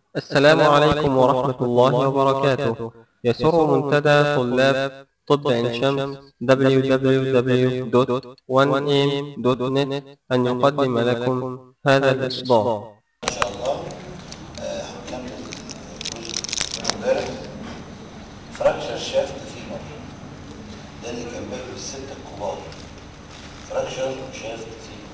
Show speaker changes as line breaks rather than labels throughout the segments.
السلام عليكم ورحمة الله وبركاته يسر منتدى طلاب طب عين شمس www.1am.net أن يقدم لكم هذا الإصدار
ان شاء الله آه، هنكمل الجزء امبارح فراكشر شافت فيمر ده اللي كان باقي بالستة الكبار فراكشر شافت فيمر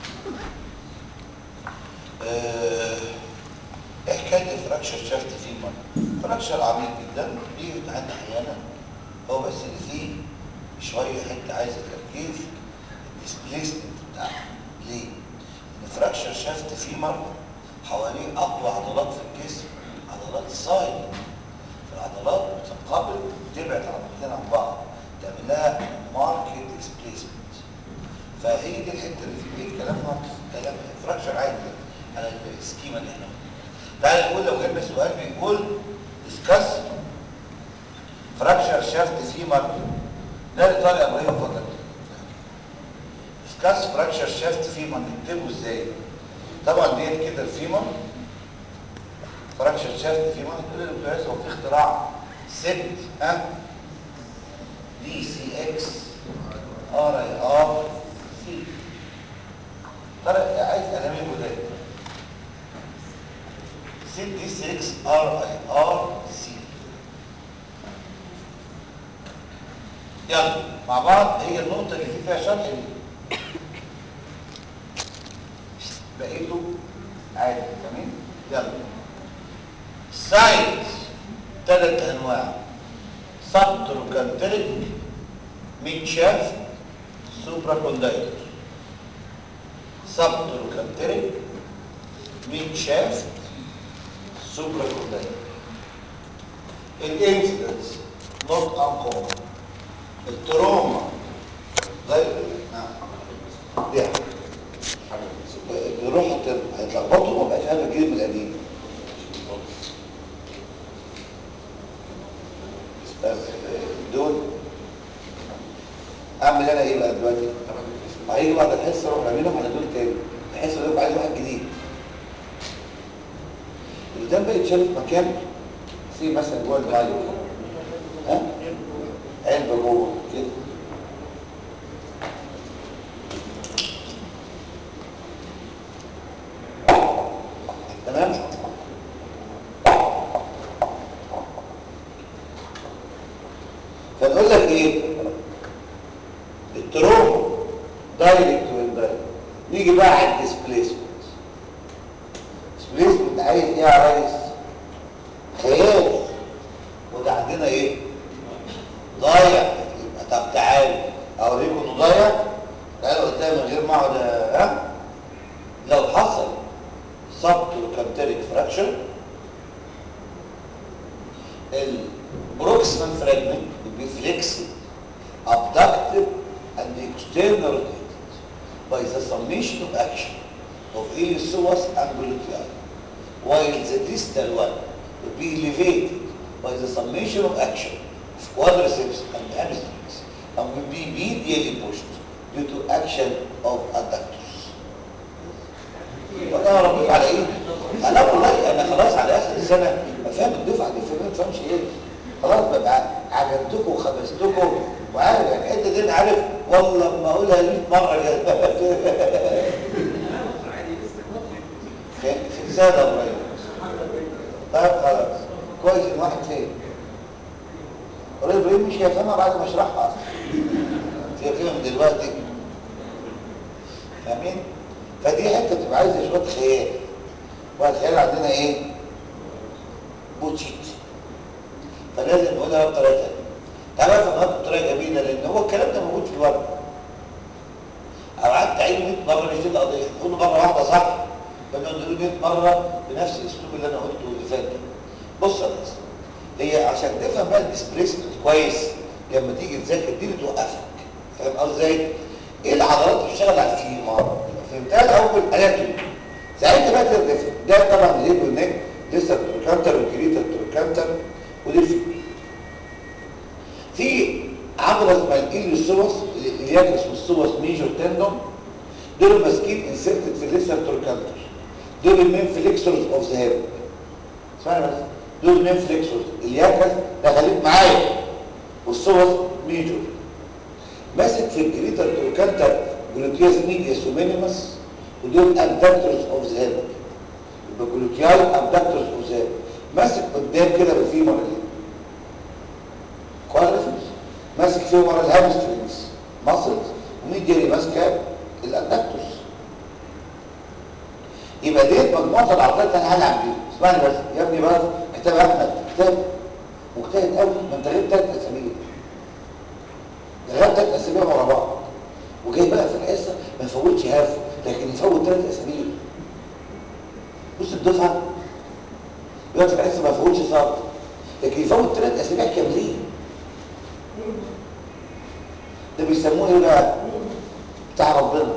آه، ايه حكايه الفراكشر شافت فيمر فراكشر عميق جدا بيجي في امتحان احيانا هو بس اللي فيه شويه حته عايزه تركيز الديسبليسمنت بتاعها ليه؟ ان فراكشر شافت فيمر حواليه اقوى عضلات في الجسم عضلات الصايد العضلات بتنقبض وتبعد عضلتين عن بعض تعمل لها ماركت ديسبليسمنت فهي دي الحته اللي في ايه كلام ناقص كلام فراكشر عادي على السكيما اللي احنا تعال نقول لو جبنا سؤال بيقول ديسكاس فراكشر شافت فيمر ده طارق ابراهيم اتفضل ديسكاس فراكشر شافت فيمر نكتبه ازاي طبعا ديت كده الفيمر فراكشر شافت فيمر تقول لي بتوعز هو في اختراع ست ها دي سي اكس ار اي ار سي طارق عايز قلمين جداد ست دي سي اكس ار اي ار سي يلا مع بعض هي النقطة اللي فيها شرح دي بقيته عادي تمام يلا ساينس ثلاث انواع سبتروكانتريك ميد شاف سوبرا كوندايتر سبتروكانتريك ميد شاف سوبرا كوندايتر الانسيدنس نوت انكومن التروما زي نعم دي بيروحوا هيتلخبطوا ما بقاش هذا الجيل من القديم دول اعمل انا ايه بقى دلوقتي هيجي بعد الحصه اروح رامينهم على دول تاني الحصه دول عايز واحد جديد القدام بقى يتشال في مكان في مثلا جوه المايك ها علبه جوه كده تمام فنقول لك ايه التروما دايركت واندايركت نيجي بقى على الديسبليسمنت الديسبليسمنت عايز ايه يا ريس خيال وده عندنا ايه ضايع يبقى طب تعالوا اوريكم انه ضايع تعالوا قدام من غير ما اقعد ها لو حصل سبتوكانتريك فراكشر البروكسيمال فراجمنت will be flexed abducted and external rotated by the summation of action of iliopsoas and gluteus while the distal one will be elevated by the summation of action of quadriceps and hamstrings and will be medially pushed due to action of adductors وانا ربيت على ايه انا والله انا خلاص على اخر السنه فاهم الدفعه دي فاهم ما تفهمش ايه خلاص ببقى عجبتكم وخبزتكم وعارف يعني الحته دي انا عارف والله لما اقولها 100 مره كده في في ساده قريب طيب خلاص كويس ان واحد فين قريب ابراهيم مش هيفهمها بعد ما اشرحها اصلا هي فهم دلوقتي فاهمين فدي حته بتبقى عايزه شويه خيال والخيال عندنا ايه بوتشيت فلازم نقولها بطريقه ثانيه تعالى افهمها بطريقه جميله لان هو الكلام ده موجود في الورق او قعدت اعيده 100 مره مش دي القضيه نقول مره واحده صح فنقعد نقول 100 مره بنفس الاسلوب اللي انا قلته اللي فات ده بص يا ريس هي عشان تفهم بقى الديسبليسمنت كويس لما تيجي تذاكر دي بتوقفك فاهم قصدي ازاي؟ ايه العضلات اللي بتشتغل على الفيمر فهمتها الاول اناتومي ساعتها بقى تقدر تفهم ده طبعا الهيد والنك لسه التروكانتر والكريتا التروكانتر ودي الفيمر في عضله اسمها الاليوسوس الياكس والسوس ميجور تندون دول ماسكين انسرتد في الليسر تروكانتر دول المين فليكسورز اوف ذا هيد اسمعني بس دول مين فليكسورز الياكس ده خليك معايا والصوص ميجور ماسك في الجريتر تروكانتر جلوتياس ميدياس ومينيمس ودول ابدكتورز اوف ذا هيد يبقى جلوتيال ابدكتورز اوف ذا هيد ماسك قدام كده بالفيمر دي كوادريسبس ماسك فيهم ورا الهامسترينجز ماسلز وميديالي ماسكه الادكتورز يبقى ديت مجموعه العضلات اللي انا هلعب بيها اسمعني بس يا ابني بس كتاب احمد كتاب مجتهد قوي ما انت غير ثلاث اسابيع غير ثلاث اسابيع ورا بعض وجاي بقى في الحصه ما يفوتش هاف لكن يفوت ثلاث اسابيع بص الدفعه يقعد في الحصه ما يفوتش صعب لكن يفوت ثلاث اسابيع كاملين ده بيسموه ايه بقى بتاع ربنا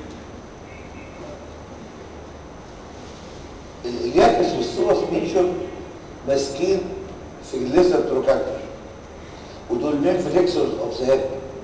الياكس والسوس ميشن ماسكين في الليزر تروكانتر ودول مين فليكسورز اوف ذا هيد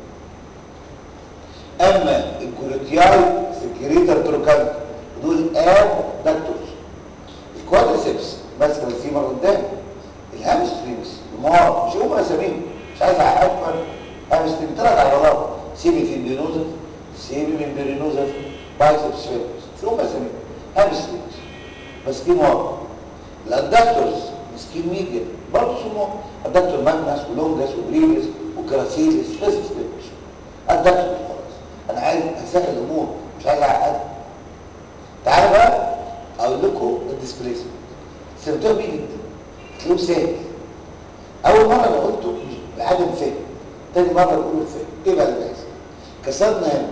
اما الجلوتياي في الجريتر تروكانتر دول اب داكتورز الكوادريسبس ماسكه الفيمر قدام الهامسترينجز المار مش هم اساميهم مش عايز احكم هامسترينج ثلاث عضلات سيبي في البينوزا سيبي من بيرينوزا بايسبس فيبرس شو هم اساميهم هامسترينجز ماسكين ورا الادكتورز ماسكين ميديا برضه سموه الدكتور ماجنس ولونجس وبريفس وكراسيلس بس مش الدكتور خلاص انا عايز اسهل الامور مش عايز اعقدها تعالوا بقى اقول لكم الديسبليسمنت سمعتوها بيه جدا هتلاقوه سهل اول مره انا قلته مش بعدم فهم تاني مره بقوله بفهم ايه بقى اللي بيحصل كسرنا هنا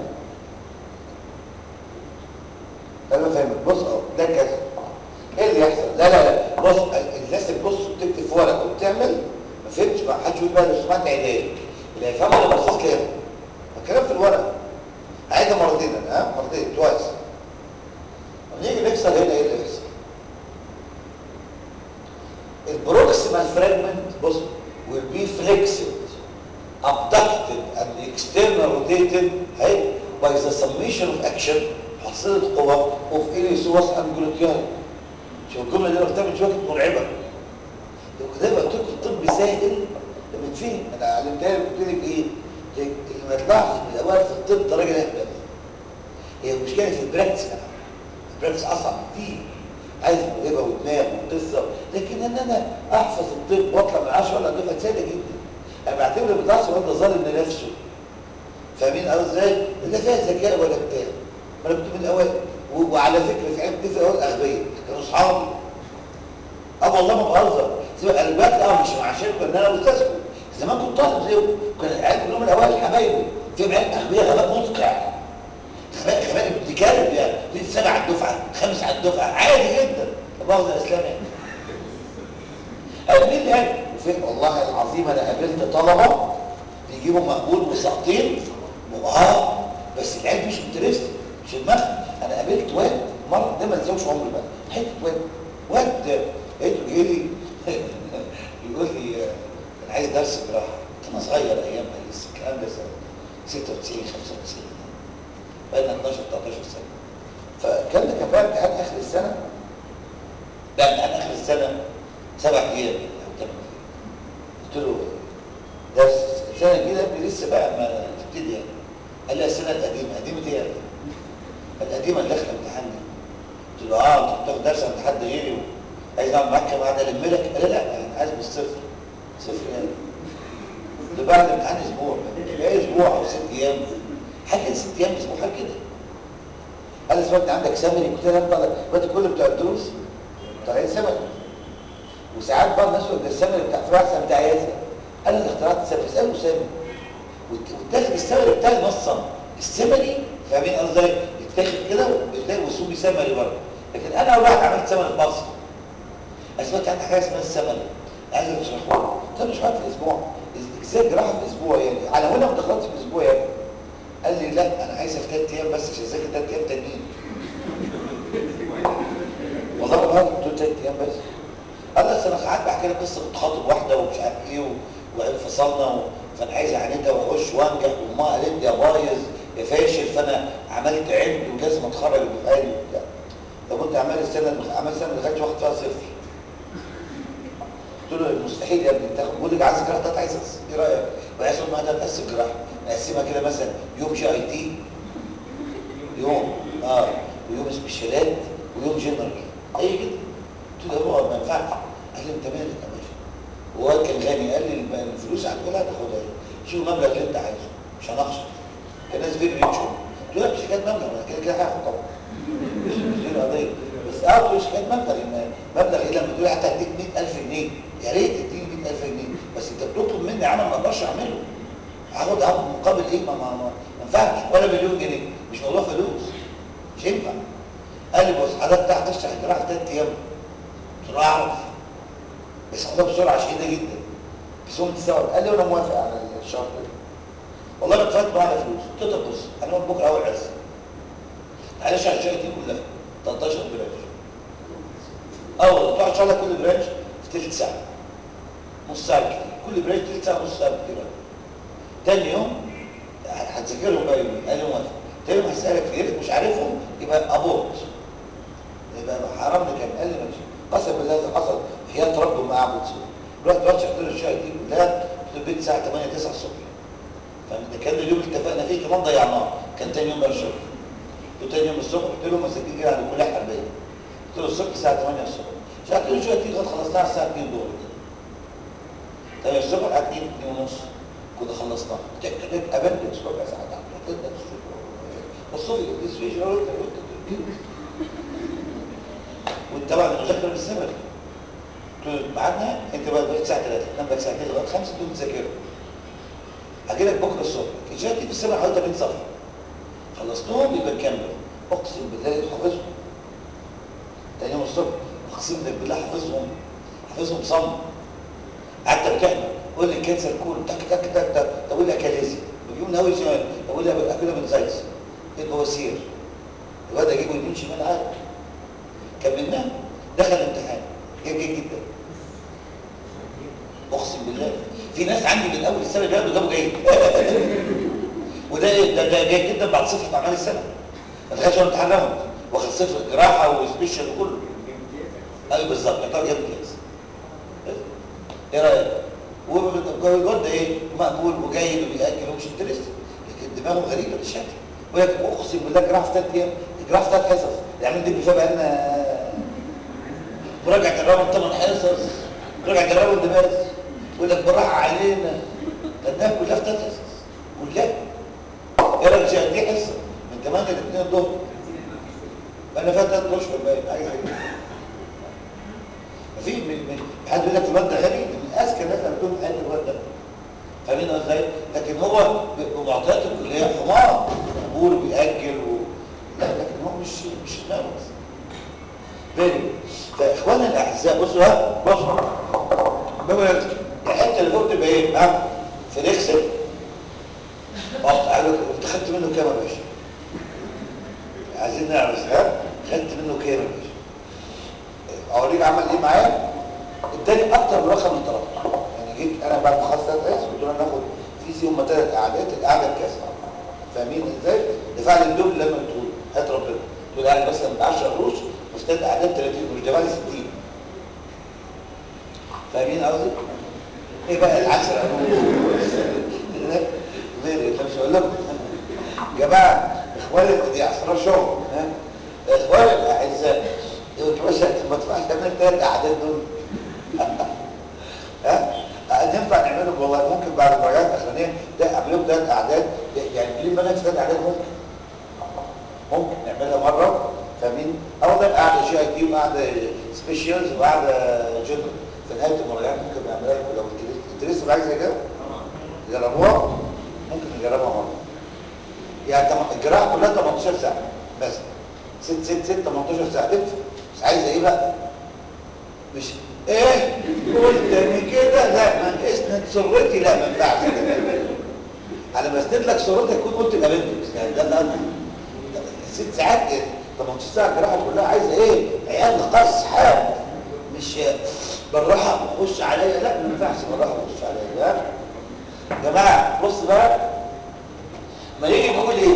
انا فاهمك بص اهو ده كسر ايه اللي يحصل لا لا لا بص الناس اللي بتبص وبتكتب في ورقه وبتعمل ما فهمتش ما حدش يقول بقى لو سمعت عيدان اللي هيفهمها اللي باصص لي هنا الكلام في الورقه عايزها مرتين انا ها مرتين توايس لما نيجي نكسر هنا ايه اللي يحصل البروكسيمال فراجمنت بص will be flexed abducted and external rotated هي by the summation of action حصيلة قوة of iliopsoas and gluteal شوف الجملة دي قلتها من شوية كانت مرعبة وده بقى قلت لكم الطب سهل لما تفهم انا علمتها لك قلت لك ايه اللي ما يطلعش من الاوائل في الطب ده راجل اهبل هي المشكله في البراكتس كمان البراكتس اصعب كتير عايز موهبه ودماغ وقصه لكن ان انا احفظ الطب واطلع من 10 ولا دفعه سهله جدا انا بعتبر اللي بيطلعش الواد ده ظالم لنفسه فاهمين قصدي ازاي؟ لا فيها ذكاء ولا بتاع ما انا كنت من الاوائل وعلى فكره في عيال كتير في الاول اغبياء كانوا اصحابي اه والله ما بهزر سيبك انا دلوقتي اه مش عشان ان انا استاذكم زمان كنت طالب زيهم كان العيال كلهم الاوائل حبايبي في عيال اغبياء غباء مدقع غباء غباء ابن كلب يعني دي سبع على الدفعه خمس على الدفعه عادي جدا مؤاخذه اسلامي يعني قال مين اللي قال وفين والله العظيم انا قابلت طلبه بيجيبوا مقبول وساقطين اه بس العيال مش انترست مش دماغها انا قابلت واد مره ده ما انساوش عمري بقى حته واد واد لقيته جه لي يقول لي انا عايز درس جراحه كنت انا صغير ايامها لسه الكلام ده سنه 96 95 بقى لنا 12 13 سنه فكان ده كان بقى امتحان اخر السنه ده امتحان اخر السنه سبع ايام او ثمان ايام قلت له درس السنه الجديده ابني لسه بقى ما تبتدي يعني قال لي السنه القديمه قديمه ايه يعني القديمه اللي داخله امتحان دي قلت له اه انت بتاخد درس عند حد غيري عايز اقعد معاك بعد الم لك قال لي لا انا عايز بالصفر صفر يعني ده بعد الامتحان اسبوع لا اسبوع او ست ايام حاجه ست ايام اسبوع حاجه كده قال لي سمعت عندك سمري قلت له انت دلوقتي كل بتوع الدروس طالعين سمري وساعات بقى الناس ده السمري بتاع في واحد بتاع ياسر قال لي انا اخترعت السمري اساله سامري وتاخد السمري بتاعي نصا السمري فاهمين قصدي يتاخد كده وتلاقي وسوبي سمري برضه لكن انا اول واحد عملت سمري في مصر اثبت عندي حاجه اسمها السمري عايز اشرحها طب مش في اسبوع ازاي جراحه في اسبوع يعني على هنا ما دخلتش في اسبوع يعني قال لي لا انا عايزها في ثلاث ايام بس عشان اذاكر ثلاث ايام تانيين والله ما قلت له ثلاث ايام بس قال لي انا قعدت بحكي لك قصه كنت خاطب واحده ومش عارف ايه وانفصلنا و... فانا عايز اعاندها واخش وانجح وامها قالت لي يا بايظ يا فاشل فانا عملت عند ولازم اتخرج الدفعه دي وبتاع طب انت عمال السنه عمال السنه ما دخلتش واحد فيها صفر قلت له المستحيل يا ابني تاخد بقول لك عايز جراحه ثلاث حصص ايه رايك؟ وعايز ما ده تقسم جراحه نقسمها كده مثلا يوم جي اي تي يوم اه ويوم سبيشالات ويوم جنرال اي كده قلت له هو ما ينفعش قال لي انت مالك يا باشا وهو كان غني قال لي الب- الفلوس هتقولها تاخدها ايه شوف المبلغ اللي انت عايزه مش هنخسر كان ناس فيري ريتش قلت له لا مش حكايه مبلغ انا كده كده هاخد طبعا مش مش دي القضيه بس اه مش حكايه مبلغ ان مبلغ ايه لما تقول حتى هديك 100000 جنيه يا ريت تديني 100000 جنيه بس انت بتطلب مني عمل ما اقدرش اعمله هاخد هاخد مقابل ايه ما ما ما ما ينفعش ولا مليون جنيه مش موضوع فلوس مش ينفع قال لي بص حضرتك تحت تشرح الجراحه في ثلاث ايام قلت له اعرف بس خدها بسرعه شديده جدا بس هو متستوعب قال لي وانا موافق على الشهر ده والله انا اتفقت معاه على فلوس قلت له طب بص هنقعد بكره اول عز تعالى اشرح الشقه دي كلها 13 برانش اول تقعد تشرح لك كل برانش في ثلث ساعه نص ساعه كتير كل برانش ثلث ساعه نص ساعه كتير أوي. تاني يوم هتذاكرهم بقى يومين قال لي موافق تاني يوم هسالك في ايه مش عارفهم يبقى ابورت يبقى حرام ده كان قال لي ماشي قسم بالله اللي حصل حياه رب ما اعبد سوى رحت رحت شحت له الشقه دي كلها رحت البيت الساعه 8 9 الصبح فده كان اليوم اللي اتفقنا فيه كمان ضيعناه كان تاني يوم بقى الشغل قلت له تاني يوم الصبح قلت له مساكين كده عند الكليه الحربيه قلت له الصبح الساعه 8 الصبح شحت له الشقه دي لغايه خلصناها الساعه 2 الظهر كده 8 الصبح لحد 2 2 ونص كنا خلصناها تك تك ابندكس ربع ساعه تحت الصبح الديس فيش قلت وانت بعد المذاكره بالسبب قلت له ميعادنا انت بقى دلوقتي الساعه 3 تنام لك ساعتين لغايه 5 تقوم تذاكر هاجي لك بكره الصبح الكتاب دي في السنه حوالي 80 صفحه خلصتهم يبقى نكمل اقسم بالله حافظهم تاني يوم الصبح اقسم لك بالله حافظهم حافظهم صم قعدت بتحمل قول لي كانسر كول تك تك تك تك تقول لي اكاليزي بجيب من اول شمال تقول لي اكلها من زايس ايه البواسير الواد اجيبه يمين شمال عادي كملناه دخل الامتحان جيب جيد جدا اقسم بالله في ناس عندي من اول السنه جابوا جابوا جيد وده ايه ده, ده جيد جدا بعد صفر في اعمال السنه ما دخلش ولا امتحان راوند واخد صفر جراحه وسبيشال وكله ايوه بالظبط يعتبر جاب امتياز ايه رايك والواد ده ايه مقبول وجيد وبيأجل ومش انترست لكن دماغه غريبه بالشكل ويقول اقسم بالله جراحه في ثلاث ايام جراحه في ثلاث حصص يعني دي فيها بقالنا مراجعه الراوند ثمان حصص مراجعه الراوند بس يقول لك بالراحه علينا لانها كلها في ثلاث حصص كلها ايه رايك شايف دي حصه من 8 ل 2 الظهر بقى فيها ثلاث اشهر باين حاجه زي كده في من من حد يقول لك الواد ده غبي من اذكى الناس اللي بتقول حياه الواد ده فاهمين ازاي؟ لكن هو بمعطيات الكليه حمار مقبول وبيأجل و... لا لكن هو مش مش دماغه بس فاهم فاخواننا الاعزاء بصوا ها بصوا بما الحته اللي فوق تبقى ايه؟ ها؟ في الاكسل اه تعالوا انت خدت منه كام يا باشا؟ عايزين نعرف ها؟ خدت منه كام يا باشا؟ اوريك عمل ايه معايا اداني اكتر من رقم اللي طلبته يعني جيت انا بعد ما خلصت ثلاث اس قلت له ناخد في سي هم ثلاث قعدات القعده بكذا فاهمين ازاي دفع لي الدبل لما تقول هات ربنا تقول يعني مثلا ب 10 قروش وفي ثلاث قعدات 30 قروش دفع لي 60 فاهمين قصدي ايه بقى ال 10 قروش غير مش هقول لكم يا جماعه اخواني دي اسرار شغل ها اخواني الاعزاء يقول باشا ما تدفعش تعمل ثلاث اعداد دول ها ينفع نعملهم والله ممكن بعد المراجعات الاخرانيه ده اعملهم ثلاث اعداد يعني ليه منهج ثلاث اعداد ممكن ممكن نعملها مره فاهمين او ده قاعده جي اي تي وقاعده سبيشالز وقاعده جنرال في نهايه المراجعات ممكن نعملها لكم لو انترست حاجه زي كده جربوها ممكن نجربها مره يعني الجراحه كلها 18 ساعه بس 6 6 6 18 ساعه تنفع بس عايزه ايه بقى مش ايه قلت من كده لا ما اسند سرتي لا ما ينفعش على ما اسند لك سرتك تكون قلت الابندكس يعني ده اللي ست ساعات 18 ساعه الجراحه كلها عايزه ايه عيال قص حاد مش بالراحه وخش عليا لا ما ينفعش بالراحه وخش عليا لا يا جماعه بص بقى ما يجي نقول ايه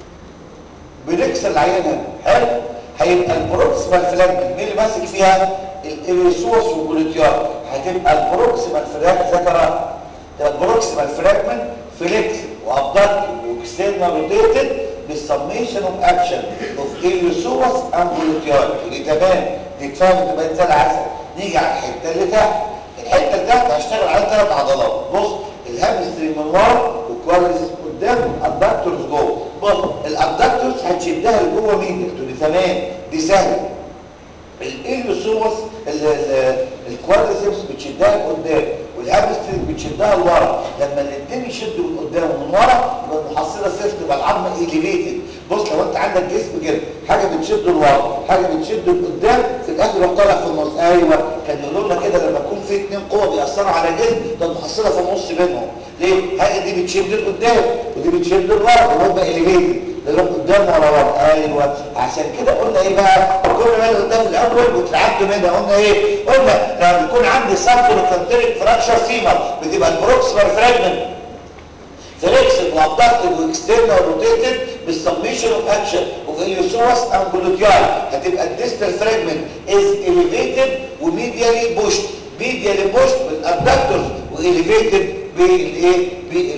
بنكسر العينه حلو هيبقى البروكسيمال فلاجمنت مين اللي ماسك فيها الريسورس والجلوتيار هتبقى البروكسيمال فراك ذكرها تبقى البروكسيمال فراجمنت فليكس وابدكتد واكسترنال روتيتد بالسميشن اوف اكشن اوف الريسورس اند جلوتيار دي تمام دي اتفهمت تبقى زي العسل نيجي على الحته اللي تحت الحته اللي تحت هشتغل عليها ثلاث عضلات بص الهامستري من ورا والكواليس قدام الادكتورز جوه بص الادكتورز هتشدها لجوه مين تقول لي تمام دي سهله الاليوسوس الكوادريسبس بتشدها لقدام والهامسترنج بتشدها لورا لما الاثنين يشدوا من قدام ومن ورا يبقى المحصله صفر تبقى العظمه ايليفيتد بص لو انت عندك جسم كده حاجه بتشده لورا حاجه بتشده لقدام في الاخر يروح طالع في النص ايوه كان يقولوا لنا كده لما يكون في اثنين قوه بيأثروا على جسم ده المحصله في النص بينهم ليه؟ حاجه دي بتشد لقدام ودي بتشد لورا وهم ايليفيتد اللي قدام ورا ورا ايوه عشان كده قلنا ايه بقى كل ما قدام الاول وتلعبت منها قلنا ايه قلنا لما بيكون عندي سبتور كونتريك فراكشر فيمر بتبقى البروكسيمال فراجمنت فليكسد وابدكتد واكسترنال روتيتد بالسميشن اوف اكشن اوف اليوسوس اند جلوتيال هتبقى الديستال فراجمنت از اليفيتد وميديالي بوشد ميديالي بوشد بالابدكتورز واليفيتد بالايه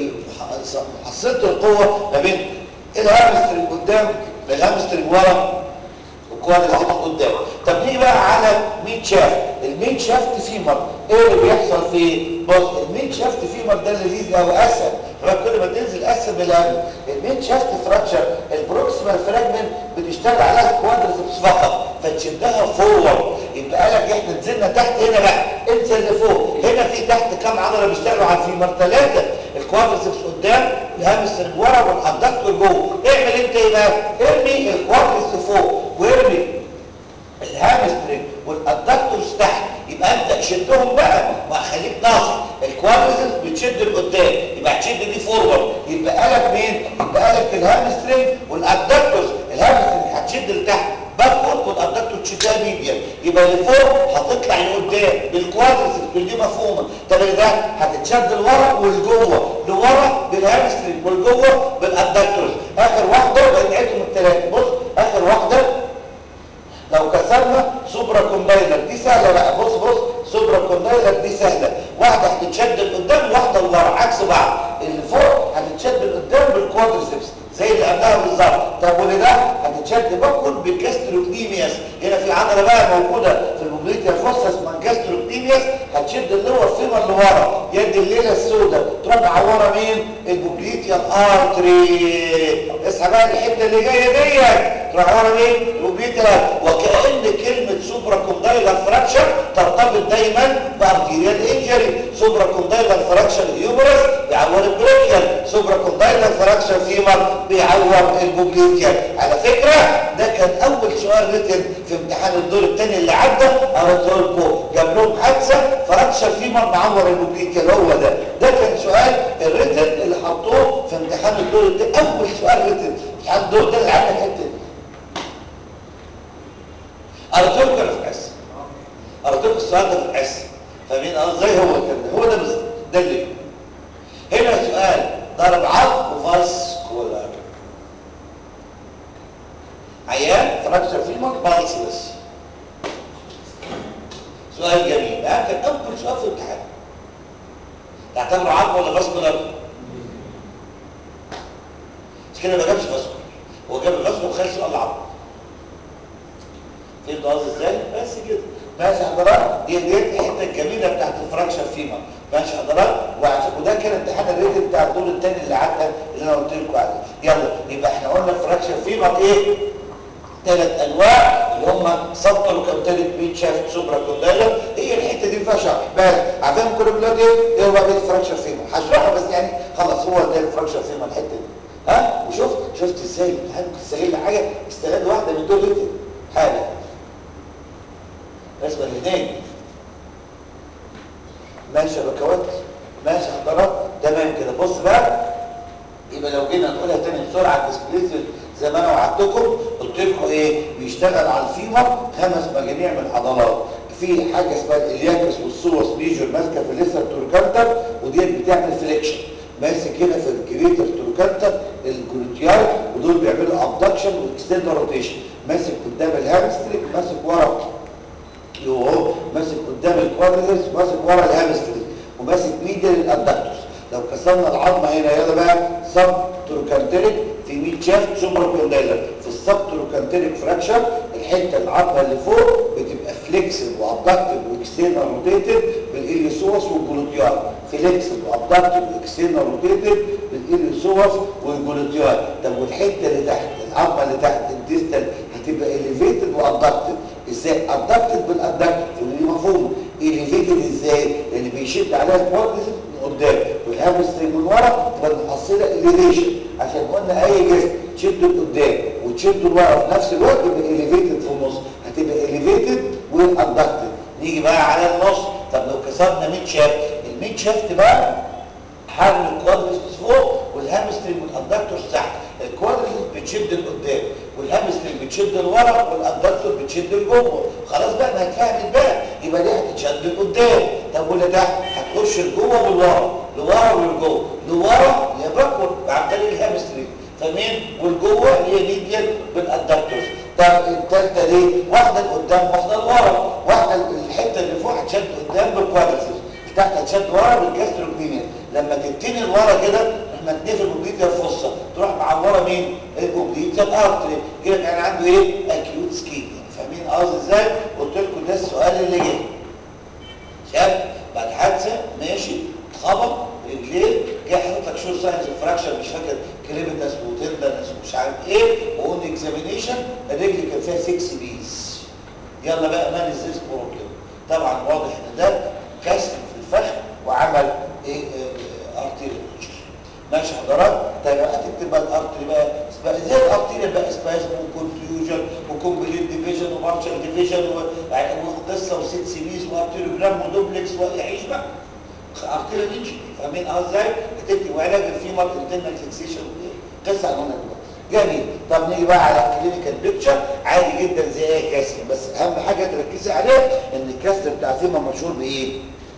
بحصيله القوه ما بين الهامسترنج قدام الهامسترنج ورا والكوادريسبس قدام طب نيجي بقى على ميد شافت الميد شافت فيمر ايه اللي بيحصل فيه بص الميد شافت فيمر ده اللذيذ قوي اسهل كل ما تنزل اسهل من القلب الميد شافت فراكشر البروكسيمال فراجمنت بتشتغل عليها الكوادريسبس فقط فتشدها فورورد يبقى لك احنا نزلنا تحت هنا بقى انزل لفوق هنا في تحت كام عضله بيشتغلوا على الفيمر ثلاثه الكوادريسبس قدام الهامسترنج ورا والادكتور جوه اعمل انت ايه بقى ارمي الكوادريسبس فوق وارمي الهامسترنج والادكتورز تحت يبقى ابدا شدهم بقى وخليك ناصح الكوادريسبس بتشد لقدام يبقى هتشد دي فورورد يبقى لك مين يبقى لك الهامسترنج والادكتورز الهامسترنج هتشد لتحت باكورد والادكتور تشدها ميديا يبقى اللي فوق هتطلع لقدام بالكوادريسبس كل دي مفهومه طب اللي ده هتتشد لورا ولجوه لورا بالهامسترنج ولجوه بالادكتورز اخر واحده بنعيدهم الثلاثه بص اخر واحده لو كسرنا سوبرا كومبايلر دي سهله بقى بص بص سوبرا كومبايلر دي سهله واحده هتتشد لقدام واحده لورا عكس بعض اللي فوق هتتشد لقدام بالكوادريسبس زي اللي قبلها بالظبط طب واللي ده هتتشد باكل بالجاستروكنيمياس هنا في عضله بقى موجوده في الموبليتيا الفصة اسمها الجاستروكنيمياس هتشد اللور فيمر لورا يد الليله السوداء تروح معوره مين البوبليتيا الارتري اصحى بقى الحته اللي جايه ديت تروح معوره مين البوبليتيا وكأن كلمة سوبرا كوندايلر فراكشر ترتبط دايما بارتيريال انجري سوبرا كوندايلر فراكشر اليومرس بيعور البريكيال سوبرا كوندايلر فراكشر فيمر بيعور البوبليتيال على فكرة ده كان اول سؤال ريتن في امتحان الدور الثاني اللي عدى قرأته لكم جاب لهم حادثة فراكشر فيمر معور البوبليتيال هو ده ده كان سؤال الريتن اللي حطوه في امتحان الدور الثاني اول سؤال ريتن امتحان الدور ده اللي عندك حته ارجوك انا في اس ارجوك السؤال ده في اس فاهمين ازاي هو كده هو ده بالظبط ده اللي هنا سؤال ضرب عظم وفاسكولار عيان فراكشر فيمر بالسلس سؤال جميل ها كان اول سؤال في الامتحان تعتبره عظم ولا فاسكولار مش كده ما جابش فاسكولار هو جاب الفاسكولار وخلى سؤال عظم فهمت قصدي ازاي بس كده ماشي حضرتك دي دي الحته الجميله بتاعت الفراكشر فيما ماشي حضرتك وعشان وده كان امتحان الريت بتاع الدور الثاني اللي عدى اللي انا قلت لكم عليه يلا يبقى احنا قلنا الفراكشر فيما ايه ثلاث انواع اللي هم سبتر وكابتاليك بيت شافت سوبرا كوندايلر هي الحته دي ما فيهاش شرح بس عارفين كل بلاد ايه ايه هو بقى الفراكشر فيما هشرحها بس يعني خلاص هو ده الفراكشر فيما الحته دي ها وشفت شفت ازاي الامتحان ممكن تستغل حاجه استغل واحده من دول حاجه بالنسبه للاثنين ماشي يا بكوات ماشي حضرتك تمام كده بص بقى يبقى لو جينا نقولها تاني بسرعه الديسبليسيون زي ما انا وعدتكم قلت لكم ايه بيشتغل على الفيمر خمس مجاميع من العضلات في حاجه اسمها الالياكس والسوس ميجور ماسكه في الليسر توركانتر وديت بتعمل فليكشن ماسك هنا في الجريتر توركانتر الجلوتيال ودول بيعملوا ابدكشن واكستندر روتيشن ماسك قدام الهامستريك ماسك ورا يوهو قدام الكوادريسبس ماسك ورا الهامسترينج وماسك ميديال الادكتورز لو كسرنا العظمه هنا يلا بقى سب تروكانتريك في ميد شافت سوبر كوندايلر في السب تروكانتريك فراكشر الحته العظمه اللي فوق بتبقى فليكسد وابدكتد واكسترنال روتيتد بالاليسوس والجلوتيار فليكسد وابدكتد واكسترنال روتيتد بالاليسوس والجلوتيار طب والحته اللي تحت العظمه اللي تحت الديستال هتبقى اليفيتد وابدكتد ازاي ابدكتد بالابدكتد دي مفهوم اليفيتد ازاي اللي بيشد عليها الكوادريسبس من قدام والهامسترنج من ورا تبقى المحصله اليفيشن عشان قلنا اي جسم تشده لقدام وتشده لورا في نفس الوقت يبقى اليفيتد في النص هتبقى اليفيتد والابدكتد نيجي بقى على النص طب لو كسرنا ميد شافت الميد شافت بقى حرل الكوادريسبس فوق والهامسترنج والابدكتور تحت الكوادريسبس بتشد لقدام والهامسترنج بتشد لورا والابدكتور بتشد لجوه خلاص بقى ما هتفهم الباقي يبقى دي هتتشد لقدام طب واللي تحت هتخش لجوه ولورا لورا ولجوه لورا يا باكورد عن طريق الهامسترنج فاهمين والجوه اللي هي ميديال بالادكتورز طب الثالثه دي واحده لقدام واحده لورا واحده الحته اللي فوق هتشد قدام بالكوادريسبس تحت هتشد ورا بالجاستروكنيميا لما تبتني لورا كده احنا نتنفل الاوبليتيا الفصه تروح معوره مين الاوبليتيا الارتري كده كان عنده ايه اكيوت سكين فاهمين قصدي ازاي قلت لكم ده السؤال اللي جه شاب بعد حادثه ماشي اتخبط رجليه جه حاطط لك شور ساينز فراكشر مش فاكر كليبتاس وتندنس ومش عارف ايه وقول اكزامينيشن الرجل كان فيها 6 بيس يلا بقى مان ازاي بروبلم طبعا واضح ان ده كسر في الفخذ وعمل ايه ارتيري ماشي حضرات طيب هتكتب بقى الارتري بقى بقى زي الارتري بقى سبازم وكونفيوجن وكومبليت ديفيجن وبارشال ديفيجن وقصه وست سيريز وارتيروجرام ودوبلكس ويعيش بقى ارتيري نينجي فاهمين اه ازاي هتكتب وعلاج الفيمر انترنال فيكسيشن قصه عنوانها دلوقتي جميل طب نيجي بقى على الكلينيكال بيكتشر عادي جدا زي اي كسر بس اهم حاجه تركزي عليها ان الكسر بتاع فيما مشهور بايه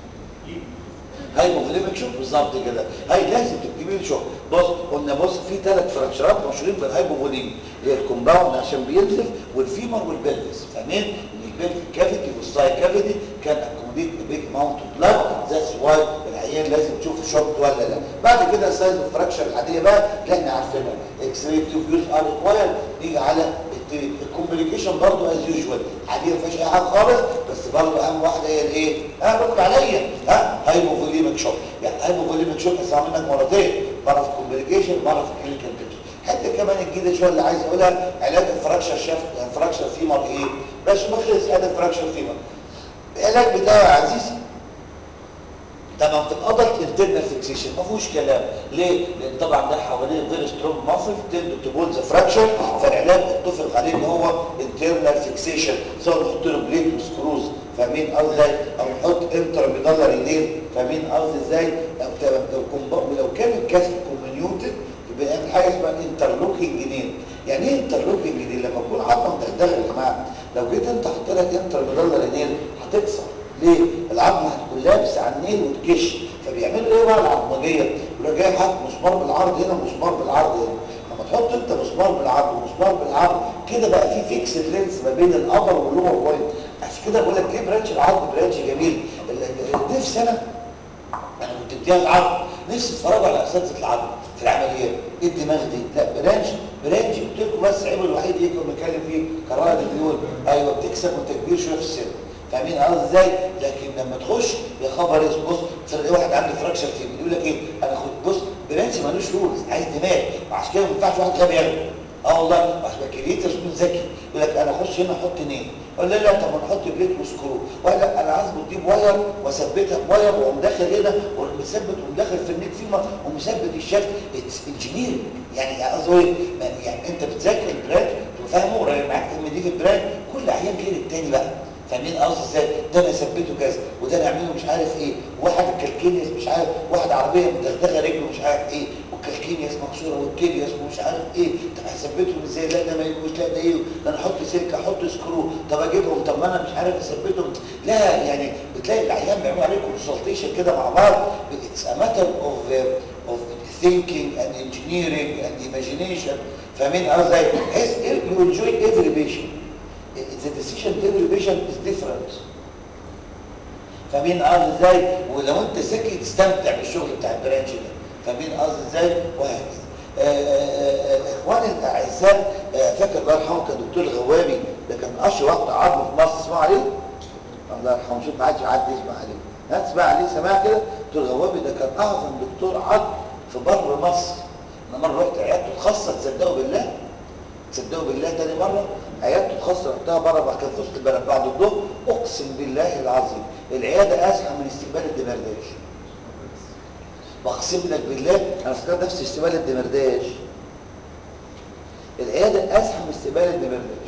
هايبوفوليميك شوك بالظبط كده هاي لازم تكتبي لي شوك بص قلنا بص في ثلاث فراكشرات مشهورين بالهايبوفوليميك اللي هي الكومباوند عشان بينزف والفيمر والبلفس فاهمين ان البلفيك كافيتي والساي كافيتي كان اكوموديت بيج ماونت بلاد ذاتس واي العيان لازم تشوف شوك ولا لا بعد كده السايز فراكشر العاديه بقى اللي احنا عارفينها اكس راي تيوبيوز ار ريكوايرد نيجي على الكومبليكيشن برضه از يوجوال عاديه ما فيهاش اي حاجه خالص بس برضه اهم واحده هي الايه؟ ها رد عليا ها هايبوفوليميك شوك يعني هايبوفوليميك شوك اسمع منك مرتين مره في الكومبليكيشن مره في الكلينيكال بيكتشر حته كمان الجديده شويه اللي عايز اقولها علاج الفراكشر شافت الفراكشر فيمر ايه؟ بس ما خلص هذا الفراكشر فيمر العلاج بتاعه يا عزيزي طبعا في الادلت انترنال فيكسيشن ما فيهوش كلام ليه لان طبعا ده حواليه فيري سترونج ماسل تندو تو بول ذا فراكشر فالعلاج اتفق عليه ان هو انترنال فيكسيشن سواء نحط له بليت وسكروز فاهمين قصدي ازاي او نحط انتر ميدالري نيل فاهمين قصدي ازاي لو كان الكسر كومينيوتد يبقى نعمل حاجه اسمها انترلوكينج نيل يعني ايه انترلوكينج نيل لما تكون عظمه مدغدغه يا جماعه لو جيت انت حطيت لك انتر ميدالري نيل هتكسر ليه؟ العظمه هتكون لابسه على النيل وتكش فبيعملوا ايه بقى العظمجيه؟ يقول جاي حاطط مسمار بالعرض هنا ومسمار بالعرض هنا لما تحط انت مسمار بالعرض ومسمار بالعرض كده بقى في فيكس لينس ما بين الابر واللور بوينت عشان كده بقول لك ليه برانش العرض برانش جميل نفسي انا انا كنت امتياز عرض نفسي اتفرجوا على اساتذه العرض في العمليات ايه الدماغ دي لا برانش برانش قلت لكم بس عيب الوحيد ايه كنا بنتكلم فيه كرائد الديون ايوه بتكسب وانت كبير شويه في السن فاهمين قصدي ازاي لكن لما تخش يا خبر اسم بص تلاقي واحد عنده فراكشر فيه يقول لك ايه انا خد بص برانش مالوش رولز عايز دماغ وعشان كده ما ينفعش واحد غبي ياخده اه والله عشان كريتر يكون ذكي يقول لك انا اخش هنا احط نيل اقول لا لا طب ما نحط بليت وسكرو ولا انا عايز بتجيب واير واثبتها بواير واقوم داخل هنا واقوم مثبت واقوم داخل في النيك فيما ومثبت الشكل اتس انجينير يعني قصده ايه يعني انت بتذاكر البراند وفاهمه وراجع معاك ام دي في البراند كل عيان غير التاني بقى فاهمين قصدي ازاي ده انا اثبته كذا وده انا اعمله مش عارف ايه واحد الكالكينيس مش عارف واحد عربيه مدغدغه رجله مش عارف ايه والكالكينيس مكسوره والكيلياس مش عارف ايه طب هثبتهم ازاي لا ده ما يجوش لا ده ايه ده انا احط سلك احط سكرو طب اجيبهم طب ما انا مش عارف اثبتهم لا يعني بتلاقي العيان بيعملوا عليه كونسلتيشن كده مع بعض اتس ا ماتر اوف اوف thinking and engineering and imagination فاهمين قصدي بحيث you enjoy every patient the decision every patient is different فاهمين قصدي ازاي ولو انت سكت تستمتع بالشغل بتاع البرانش ده فاهمين قصدي ازاي وهكذا آه، آه، آه، اخواني الاعزاء آه، فاكر الله يرحمه كان دكتور الغوابي ده كان اشهر واحد عظم في مصر اسمعوا عليه الله يرحمه شوف ما حدش حد يسمع عليه ها تسمع عليه سماع كده دكتور الغوابي ده كان اعظم دكتور عظم في بر مصر انا مره رحت عيادته الخاصه تصدقوا بالله تصدقوا بالله تاني مره عيادته الخاصه رحتها بره بقى كان في وسط البلد بعد الظهر اقسم بالله العظيم العياده ازحم من استقبال الدمرداش بقسم لك بالله انا فكرت نفسي استقبال الدمرداش العياده ازحم من استقبال الدمرداش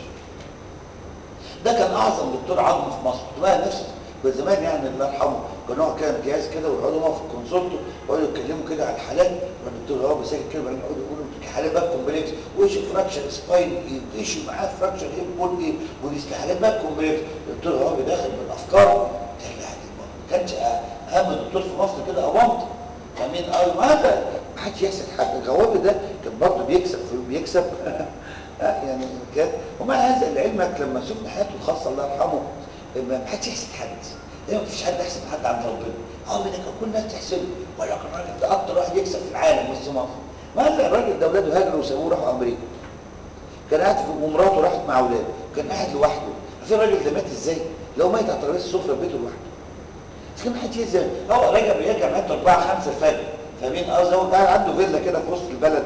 ده كان اعظم دكتور عظم في مصر كنت بقى نفسي زمان يعني الله يرحمه كان نوع كان امتياز كده ويقعدوا معاه في الكونسولتو ويقعدوا يتكلموا كده على الحالات والدكتور هو بيسجل كده وبعدين يقعدوا يقولوا حالات بقى كومبلكس وايش فراكشن سباين ايه وايش معاه فراكشن ايه بول ايه ودي حالات بقى كومبلكس الدكتور هو بيدخل بالافكار كان يعني ما كانش اهم دكتور في مصر كده اوامط فمين قال ما هذا ما حدش يحسد حد الغوابي ده كان برضه بيكسب بيكسب يعني كان ومع هذا لعلمك لما شفنا حياته الخاصه الله يرحمه ما حدش يحسد حد ما فيش حد يحسد حد عند ربنا اه بدك كل الناس تحسده ولا كان الراجل ده اكتر واحد يكسب في العالم بس مصر ماذا الراجل ده اولاده هاجروا وسابوه راحوا امريكا كان قاعد في ومراته راحت مع اولاده كان قاعد لوحده في الراجل ده مات ازاي لو مات على ترابيزه السفره في بيته لوحده بس كان حد ازاي هو راجع بيرجع مات 4 5 الفجر فاهمين قصدي هو قاعد عنده فيلا كده في وسط البلد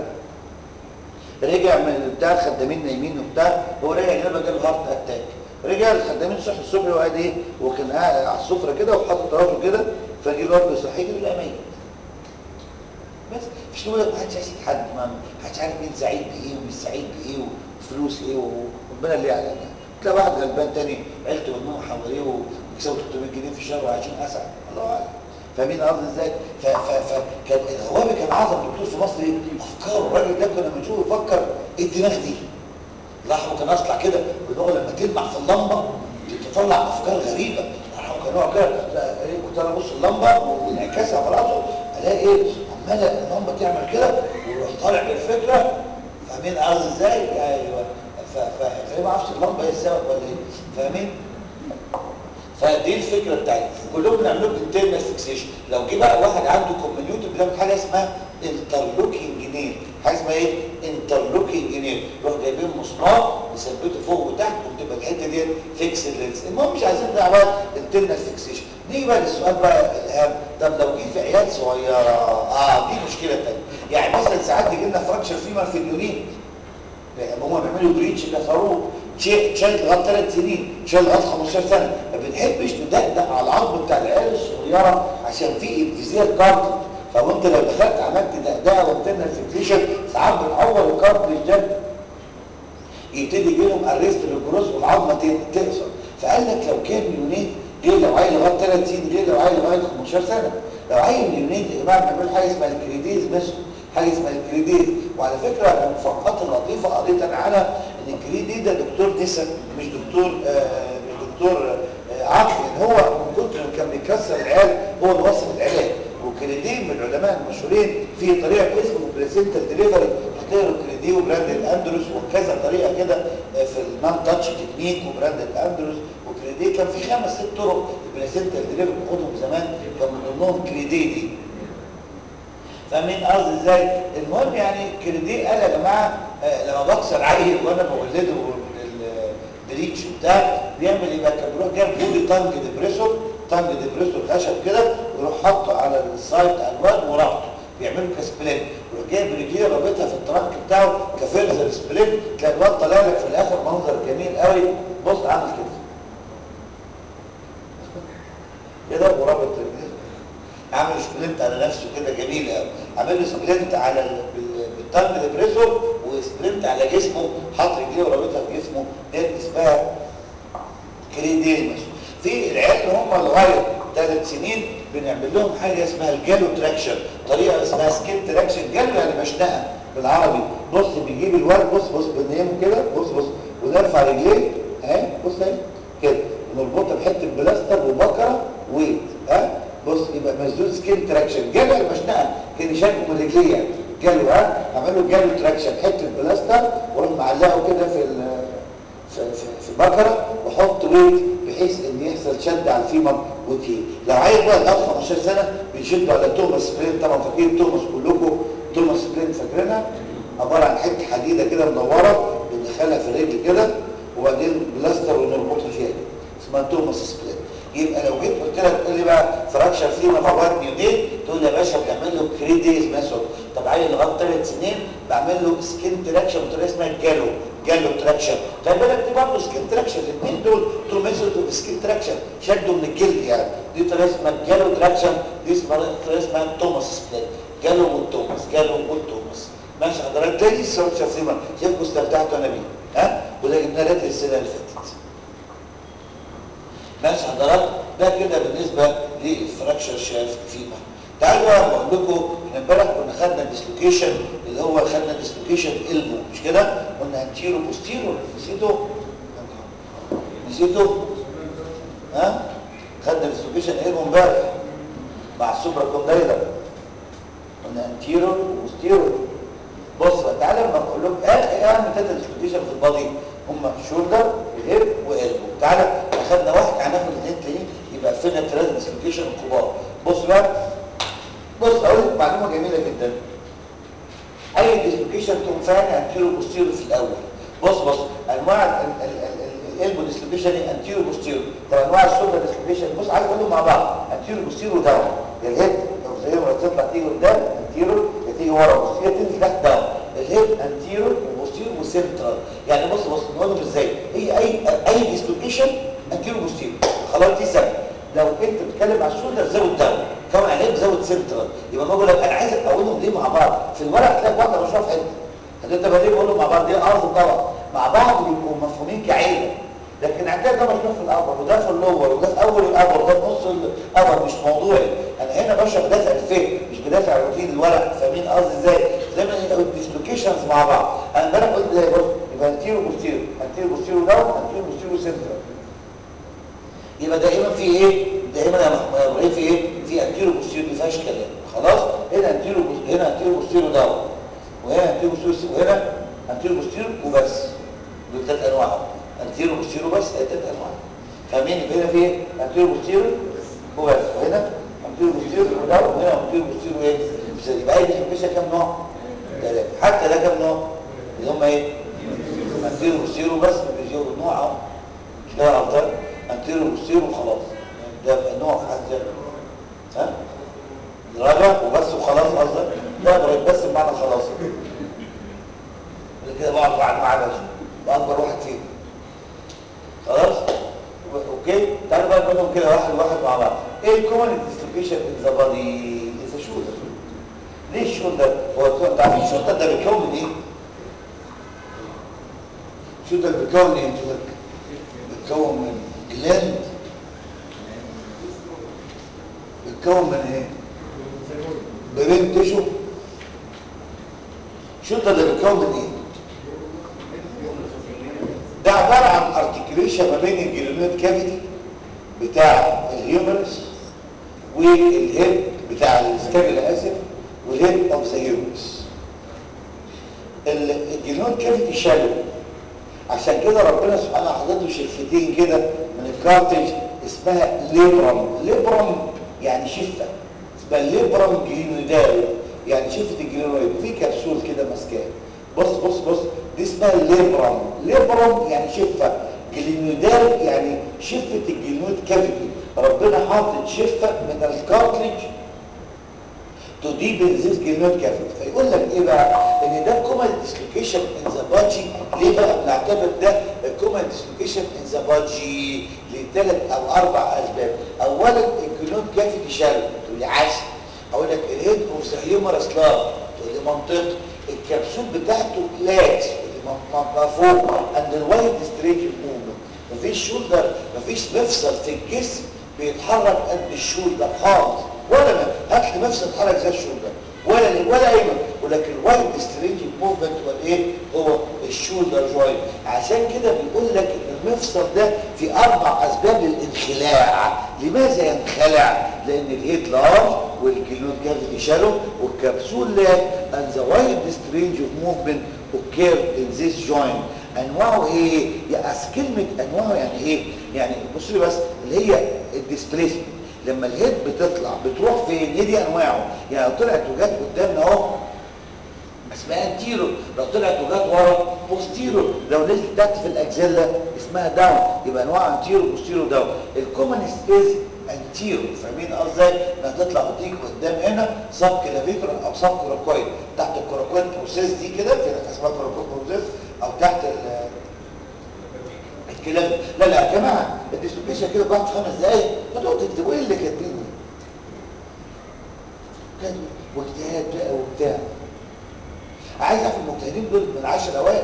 رجع من بتاع الخدامين نايمين وبتاع هو رجع هنا جاله هارت اتاك رجع الخدامين صحي الصبح وقعد ايه وكان قاعد على السفره كده وحاطط راسه كده فجي الواد صحي كده لا ميت بس مش نقول ما حدش يحسد حد ما حدش عارف مين سعيد بايه ومش سعيد بايه وفلوس ايه وربنا اللي يعلم يعني تلاقي واحد غلبان تاني عيلته مجموعه حواليه وبيكسبوا 300 جنيه في الشهر وعايشين اسعد الله اعلم فاهمين قصدي ازاي؟ فكان الغوابي كان اعظم دكتور في مصر ايه؟ افكاره الراجل ده كنا بنشوفه يفكر ايه الدماغ دي؟ لاحظوا كان اطلع كده ودماغه لما تلمع في اللمبه تطلع افكار غريبه كان نوع كده كنت انا ابص اللمبه وانعكاسها في راسه الاقي ايه عماله اللمبه تعمل كده ويروح طالع بالفكره فاهمين قصدي ازاي؟ ايوه فغالبا ما اعرفش اللمبه هي السبب ولا ايه فاهمين؟ فدي الفكره بتاعتي كلهم بنعمل انترنال فيكسيشن لو جه بقى واحد عنده كوميونيتي بنعمل حاجه اسمها انترلوكينج نيل حاجه اسمها ايه انترلوكينج نيل نروح جايبين مسمار نثبته فوق وتحت وتبقى الحته دي فيكس لينس المهم مش عايزين نعمل انترنال فيكسيشن نيجي بقى للسؤال بقى الهام طب لو جه في عيال صغيره اه دي مشكله ثانيه يعني مثلا ساعات يجي لنا فراكشر فيما في اليونين هم بيعملوا بريتش كسروه شال لغايه ثلاث سنين شال لغايه 15 سنه ما بنحبش ندقدق على العظم بتاع العيال الصغيره عشان في ابتزاز كارتج فلو انت لو دخلت عملت دقدقه وانترنال فيكسيشن ساعات بنعور الكارتج ده يبتدي يجي لهم ارست للجروس والعظمه تقصر فقال لك لو كان يونين غير لو عيل لغايه ثلاث سنين غير لو عيل لغايه 15 سنه لو عيل يونين يا جماعه بنعمل حاجه اسمها الكريديز مثلا حاجه اسمها الكريديز وعلى فكره المفارقات اللطيفه قريت انا عنها ان الكريديز ده دكتور نسا مش دكتور آه مش دكتور آه عقل يعني هو من كتر ما كان بيكسر العيال هو اللي وصل العلاج وكريدي من العلماء المشهورين في طريقه اسمه بلاسينتا ديليفري هتلاقوا كريدي وبراند الاندروس وكذا طريقه كده في المان تاتش تكنيك وبراند الاندروس وكريدي كان في خمس ست طرق البلاسينتا ديليفري بناخدهم زمان كان من ضمنهم كريدي دي فاهمين قصدي ازاي المهم يعني كريدي قال يا جماعه آه لما بكسر عيل وانا بولده البريتش بتاع بيعمل ايه بقى كان بيروح جايب بودي تانج ديبريسور تانج ديبريسور خشب كده ويروح حاطه على السايد بتاع الواد وربطه بيعملوا كسبلين يروح جايب رجليه رابطها في الترنك بتاعه كفرزر سبلين تلاقي الواد طالع لك في الاخر منظر جميل قوي بص عامل كده كده ورابط رجليه عامل سبلنت على نفسه كده جميل قوي عامل له سبلنت على بالتانج ديبريسور وسبلنت على جسمه حاط رجليه ورابطها في جسمه دي اسمها كريديمس في العيال اللي هم لغايه ثلاث سنين بنعمل لهم حاجه اسمها الجالو تراكشن طريقه اسمها سكين تراكشن جالو يعني مشنقه بالعربي بص بيجيب الولد بص بص بنيمه كده بص بص ونرفع رجليه اهي بص اهي كده ونربطها بحته بلاستر وبكره ويت ها بص يبقى مسدود سكين تراكشن جالو يعني مشنقه كان يشكل من رجليه يعني جالو ها عملوا جالو تراكشن حته بلاستر وراح معلقه كده في في في, في بكره وحط ويت بحيث ان يحصل شد على الفيمر اوكي لو عايز بقى لغايه 15 سنه بنشدوا على توماس سبرين طبعا فاكرين توماس كلكم توماس سبرين فاكرينها عباره عن حته حديده كده مدوره بندخلها في الرجل كده وبعدين بلاستر ونربطها فيها كده اسمها توماس سبليت يبقى لو جيت قلت لك تقول لي بقى فراكشر فيما فوات نيودين تقول لي يا باشا بنعمل له كريديز ميثود طب عيل لغايه ثلاث سنين بعمل له سكين تراكشن بطريقه اسمها جالو جالو تراكشن خلي بالك دي برضه سكين تراكشن الاثنين دول تو ميثود اوف سكين تراكشن شدوا من الجلد يعني دي طريقه اسمها جالو تراكشن دي اسمها طريقه اسمها توماس سبليت جالو والتوماس جالو والتوماس ماشي حضرتك ده لسه فراكشر فيما شايفكم استمتعتوا انا بيه ها وده جبنا لك السنه اللي فاتت ماشي حضرتك ده كده بالنسبه للفراكشر شاف فيما تعالوا بقى بقول لكم ان امبارح كنا خدنا ديسلوكيشن اللي هو خدنا ديسلوكيشن البو مش كده قلنا انتيرو بوستيرو نسيته نسيته ها خدنا ديسلوكيشن البو امبارح مع السوبرا كوندايلر قلنا انتيرو وبوستيرو بص بقى تعالى لما اقول لكم ايه اهم ثلاثه ديسلوكيشن في البادي هم شولدر وهيب والبو تعالى اخدنا واحد هناخد الاثنين تانيين يبقى فينا الثلاثه ديسلوكيشن الكبار بص بقى بص اقول لك معلومه جميله جدا اي ديسلوكيشن تقوم فاهم انتيرو بوستيرو في الاول بص بص انواع الالبو ديسلوكيشن انتيرو بوستيرو طب انواع الشولدر ديسلوكيشن بص عايز اقولهم مع بعض انتيرو بوستيرو داون الهيب لو زي ما تطلع تيجي قدام انتيرو تيجي ورا بوستيرو تنزل تحت داون الهيب انتيرو وبوستيرو وسنترال يعني بص بص نقولهم ازاي هي اي اي ديسلوكيشن انتيرو بوستيرو خلاص دي سبب لو انت بتتكلم على الشولدر زود داون كمان عليه زود سنترال يبقى بقول لك انا عايزك اقولهم ليه مع بعض في الورق تلاقي بعض مشروع في حته انت بقى ليه بقولهم مع بعض دي ارض طبعا مع بعض بيبقوا مفهومين كعيله لكن عندنا ده مشروع في الابر وده في اللور وده في اول الابر وده في نص الابر مش موضوعي انا هنا بشرح بدافع الفهم مش بدافع روتين الورق فاهمين قصدي ازاي زي ما الديسلوكيشنز مع بعض انا امبارح قلت زي بص يبقى انتيرو بوستيرو انتيرو بوستيرو داون انتيرو بوستيرو سنترال يبقى دائما في ايه دائما يا ابراهيم في ايه في انتيرو بوستيرو ما فيهاش كلام خلاص هنا انتيرو بوستيرو هنا انتيرو بوستيرو داون وهنا انتيرو بوستيرو وهنا انتيرو بوستيرو وبس دول ثلاث انواع انتيرو بوستيرو بس ثلاث انواع فاهمين يبقى هنا في ايه انتيرو بوستيرو وبس وهنا انتيرو بوستيرو وداون وهنا انتيرو بوستيرو ايه يبقى اي ديسلوكيشن كام نوع ثلاثه حتى ده كام نوع اللي هم ايه انتيرو بوستيرو بس بيجيبوا نوع اهو مش كده افضل انتيرو بوستيرو وخلاص ده يبقى نوع في حد ذاته ها الرابع وبس وخلاص قصدك ده ابراهيم بس بمعنى خلاص كده بقعد بعد معاه بس باكبر واحد فيهم خلاص اوكي تعالوا بقى نقولهم كده واحد واحد مع بعض ايه الكومن ديسلوكيشن ان ذا بادي از شولدر ليه الشولدر هو انتوا عارفين الشولدر ده بيتكون من ايه الشولدر بيتكون من ايه بيتكون من جلاند بيتكون من ايه برين تشو الشولدر ده بيتكون من ايه ده عبارة عن ارتكيوليشن ما بين الجلونات كافيتي بتاع الهيومرس والهيد بتاع السكابيلا اسف والهيد اوف ذا هيومرس الجلونات كافيتي شالو عشان كده ربنا سبحانه حاطط له شفتين كده من الكارتج اسمها ليبرم ليبرم يعني شفه اسمها ليبرم جلينودال يعني شفه الجلينويد في كبسول كده ماسكاه بص بص بص دي اسمها ليبرم ليبرم يعني شفه جلينودال يعني شفه الجلينود كافيتي ربنا حاطط شفه من الكارتلج تو deepen this granite cavity فيقول لك ايه بقى ان ده كومن ديسلوكيشن ان ذا بادجي ليه بقى بنعتبر ده الكومن ديسلوكيشن ان ذا بادجي لثلاث او اربع اسباب اولا الجلود كافيتي شالو تقول لي عسل اقول لك الهيد اوف ذا هيومرس لاب تقول لي منطقي الكبسول بتاعته لاكس مفهوم ان الوايد ستريت موفمنت مفيش شولدر مفيش مفصل في الجسم بيتحرك قد الشولدر خالص ولا ما هات لي مفصل يتحرك زي الشولدر ولا لي ولا ايمن ولكن الوايد سترينج موفمنت هو الايه هو الشولدر جوينت عشان كده بيقول لك ان المفصل ده في اربع اسباب للانخلاع لماذا ينخلع لان الهيد لارج والجلود كافيتي شالو والكبسول لاك and the widest range of movement occur in this joint انواعه ايه يا كلمه انواعه يعني ايه يعني بصوا لي بس اللي هي الديسبليسمنت لما الهيد بتطلع بتروح فين هي دي انواعه يعني لو طلعت وجات قدامنا اهو اسمها انتيرو لو طلعت وجات ورا بوستيرو لو نزلت تحت في الاكزيلا اسمها داون يبقى انواع انتيرو بوستيرو داون الكومنست از انتيرو فاهمين قصدي انها تطلع وتيجي قدام هنا سب كلافيكر او سب كوراكويد تحت الكوراكويد بروسيس دي كده في حاجه اسمها كوراكويد بروسيس او تحت ال- الكلام لا لا يا جماعه الديسلوكيشن كده بعد خمس دقايق هتقعدوا تكتبوا ايه اللي كاتبينه كاتب واجتهاد بقى وبتاع عايز اعرف المجتهدين دول من العشر الاوائل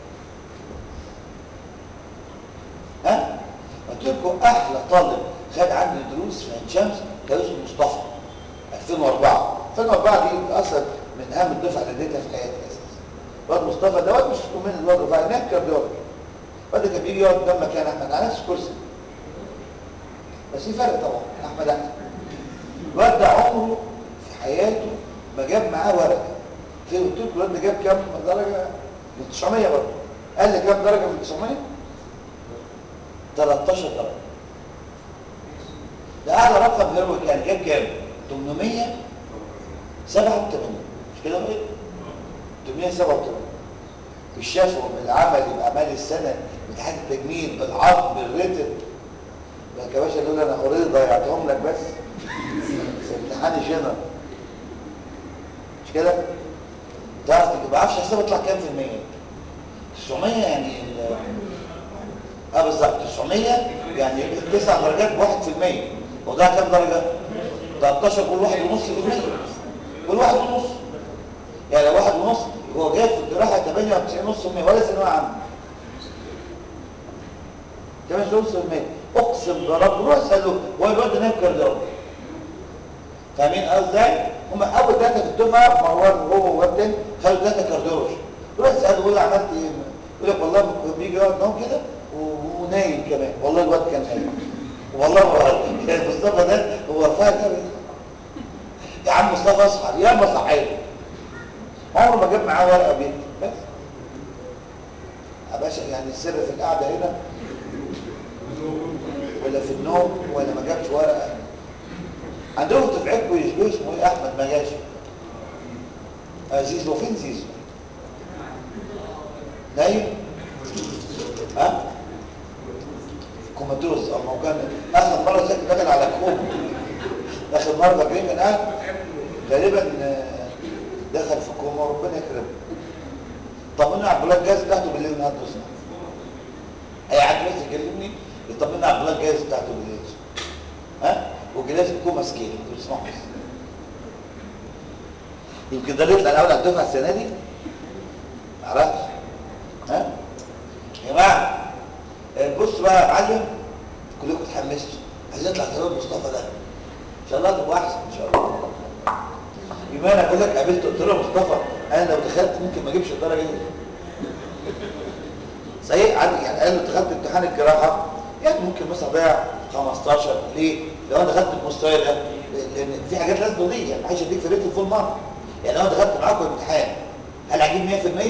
ها قلت لكم احلى طالب خد عندي دروس في عين شمس كان اسمه مصطفى 2004 2004 دي اصلا من اهم الدفعه اللي اديتها في حياتي اساسا الواد مصطفى ده واد مش من الواد رفاعي هناك كان بيقعد الواد كان بيجي يقعد قدام مكان احمد على نفس الكرسي بس في فرق طبعا احمد احمد الواد ده عمره في حياته ما جاب معاه ورقه زي ما قلت لكم الواد ده جاب كام درجه من 900 برضه قال لي كام درجه من 900 13 درجه ده اعلى رقم هيرويك يعني جاب كام 887 مش كده بقى 887 بالشفوي بالعملي باعمال السنه بامتحان التجميل بالعظم بالريتم بقى يا باشا دول انا اوريدي ضيعتهم لك بس في امتحان الجنرال مش كده تعرف ما بعرفش احسب اطلع كام في المية 900 يعني ال- اه بالظبط 900 يعني تسع درجات بواحد في المية وده كام درجة 13 كل واحد ونص في المية كل واحد ونص يعني لو واحد ونص هو جايب في الجراحة 98 نص في المية ولا ثانوية عامة 98 نص في المية اقسم برب روح اساله هو الواد ده نايم كارديولوجي فاهمين قصدي هم اول ثلاثه في الدفعه مروان وهو وواد تاني خدوا ثلاثه كارديولوجي روح اساله قول له عملت ايه يقول لك والله كان بيجي يقعد نوم كده و- ونايم كمان والله الواد كان نايم والله ما بهزر. يعني مصطفى ده هو رفيع كده يا عم مصطفى اصحى يا ما صحيت عمره ما جاب معاه ورقه بيت بس يا باشا يعني السر في القعده هنا ولا في النوم ولا ما جابش ورقه عندهم دفعتكم يشبهوا اسمه ايه احمد ما جاش آه زيزو فين زيزو نايم ها كوماتوز او هو كان اخر مره ساكن دخل على كوما اخر مره فاكرين من قاعد غالبا آه، دخل في كوما وربنا يكرمه طمنا على البلاك جاز بتاعته بالليل النهارده اسمع اي حد بس يكلمني يطمنا على البلاك جاز بتاعته بالليل ها وجلاس الكوما سكيل انتوا بتسمعوا بس يمكن ده اللي يطلع الاول على الدفعه السنه دي ما اعرفش ها يا جماعه آه، بص بقى يا معلم كلكم اتحمستوا عايز يطلع تمام مصطفى ده ان شاء الله تبقى احسن ان شاء الله بما انا بقول لك قابلت قلت له يا مصطفى انا لو دخلت ممكن ما اجيبش الدرجه دي صحيح عندي يعني قال له دخلت امتحان الجراحه يعني ممكن مثلا اضيع 15 ليه؟ لو انا دخلت المستوى ده لان في حاجات لازم تضيع يعني عايز اديك في ريت الفول مارك يعني لو انا دخلت معاكم الامتحان هل هجيب 100%؟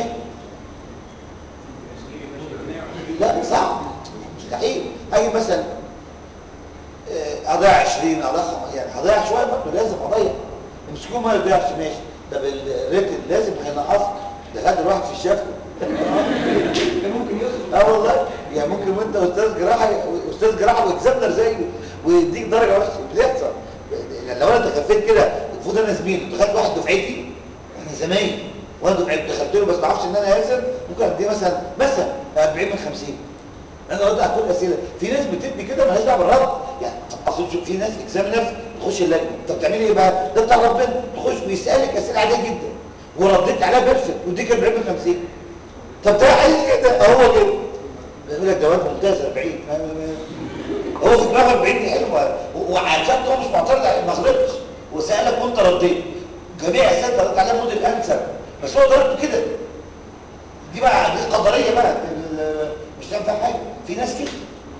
لا صعب مستحيل هجيب مثلا آه، اضيع 20 اضيع خم- يعني هضيع شويه برضه لازم اضيع المسكون ما يضيعش ماشي طب الريت لازم هينقص ده خد الواحد في الشفه
ممكن يوصل
اه والله يعني ممكن وانت استاذ جراحه استاذ جراحه واكزامنر زيه ويديك درجه وحشه بتحصل يعني لو انا تخفيت كده المفروض انا زميل دخلت واحد دفعتي احنا زمايل وانا دفعتي دخلت له بس ما اعرفش ان انا هاسم ممكن اديه مثلا مثلا 40 من 50 انا ارد على كل الاسئله في ناس بتدي كده مالهاش دعوه بالرد يعني اصل شوف في ناس اكزامنرز تخش اللجنه طب تعملي ايه بقى؟ ده بتاع ربنا تخش ويسالك اسئله عاديه جدا ورديت عليها بيرفكت وديك 40 من 50 طب ده عايز كده هو كده بيقول لك جواب ممتاز 40 هو في دماغه 40 دي حلوه و- وعشان هو مش معترض عليه ما غلطش وسالك وانت رديت جميع الاسئله رديت عليها موديل انسر بس هو درجته كده دي بقى دي قدريه بقى ال- مش هتعمل فيها حاجه في ناس كده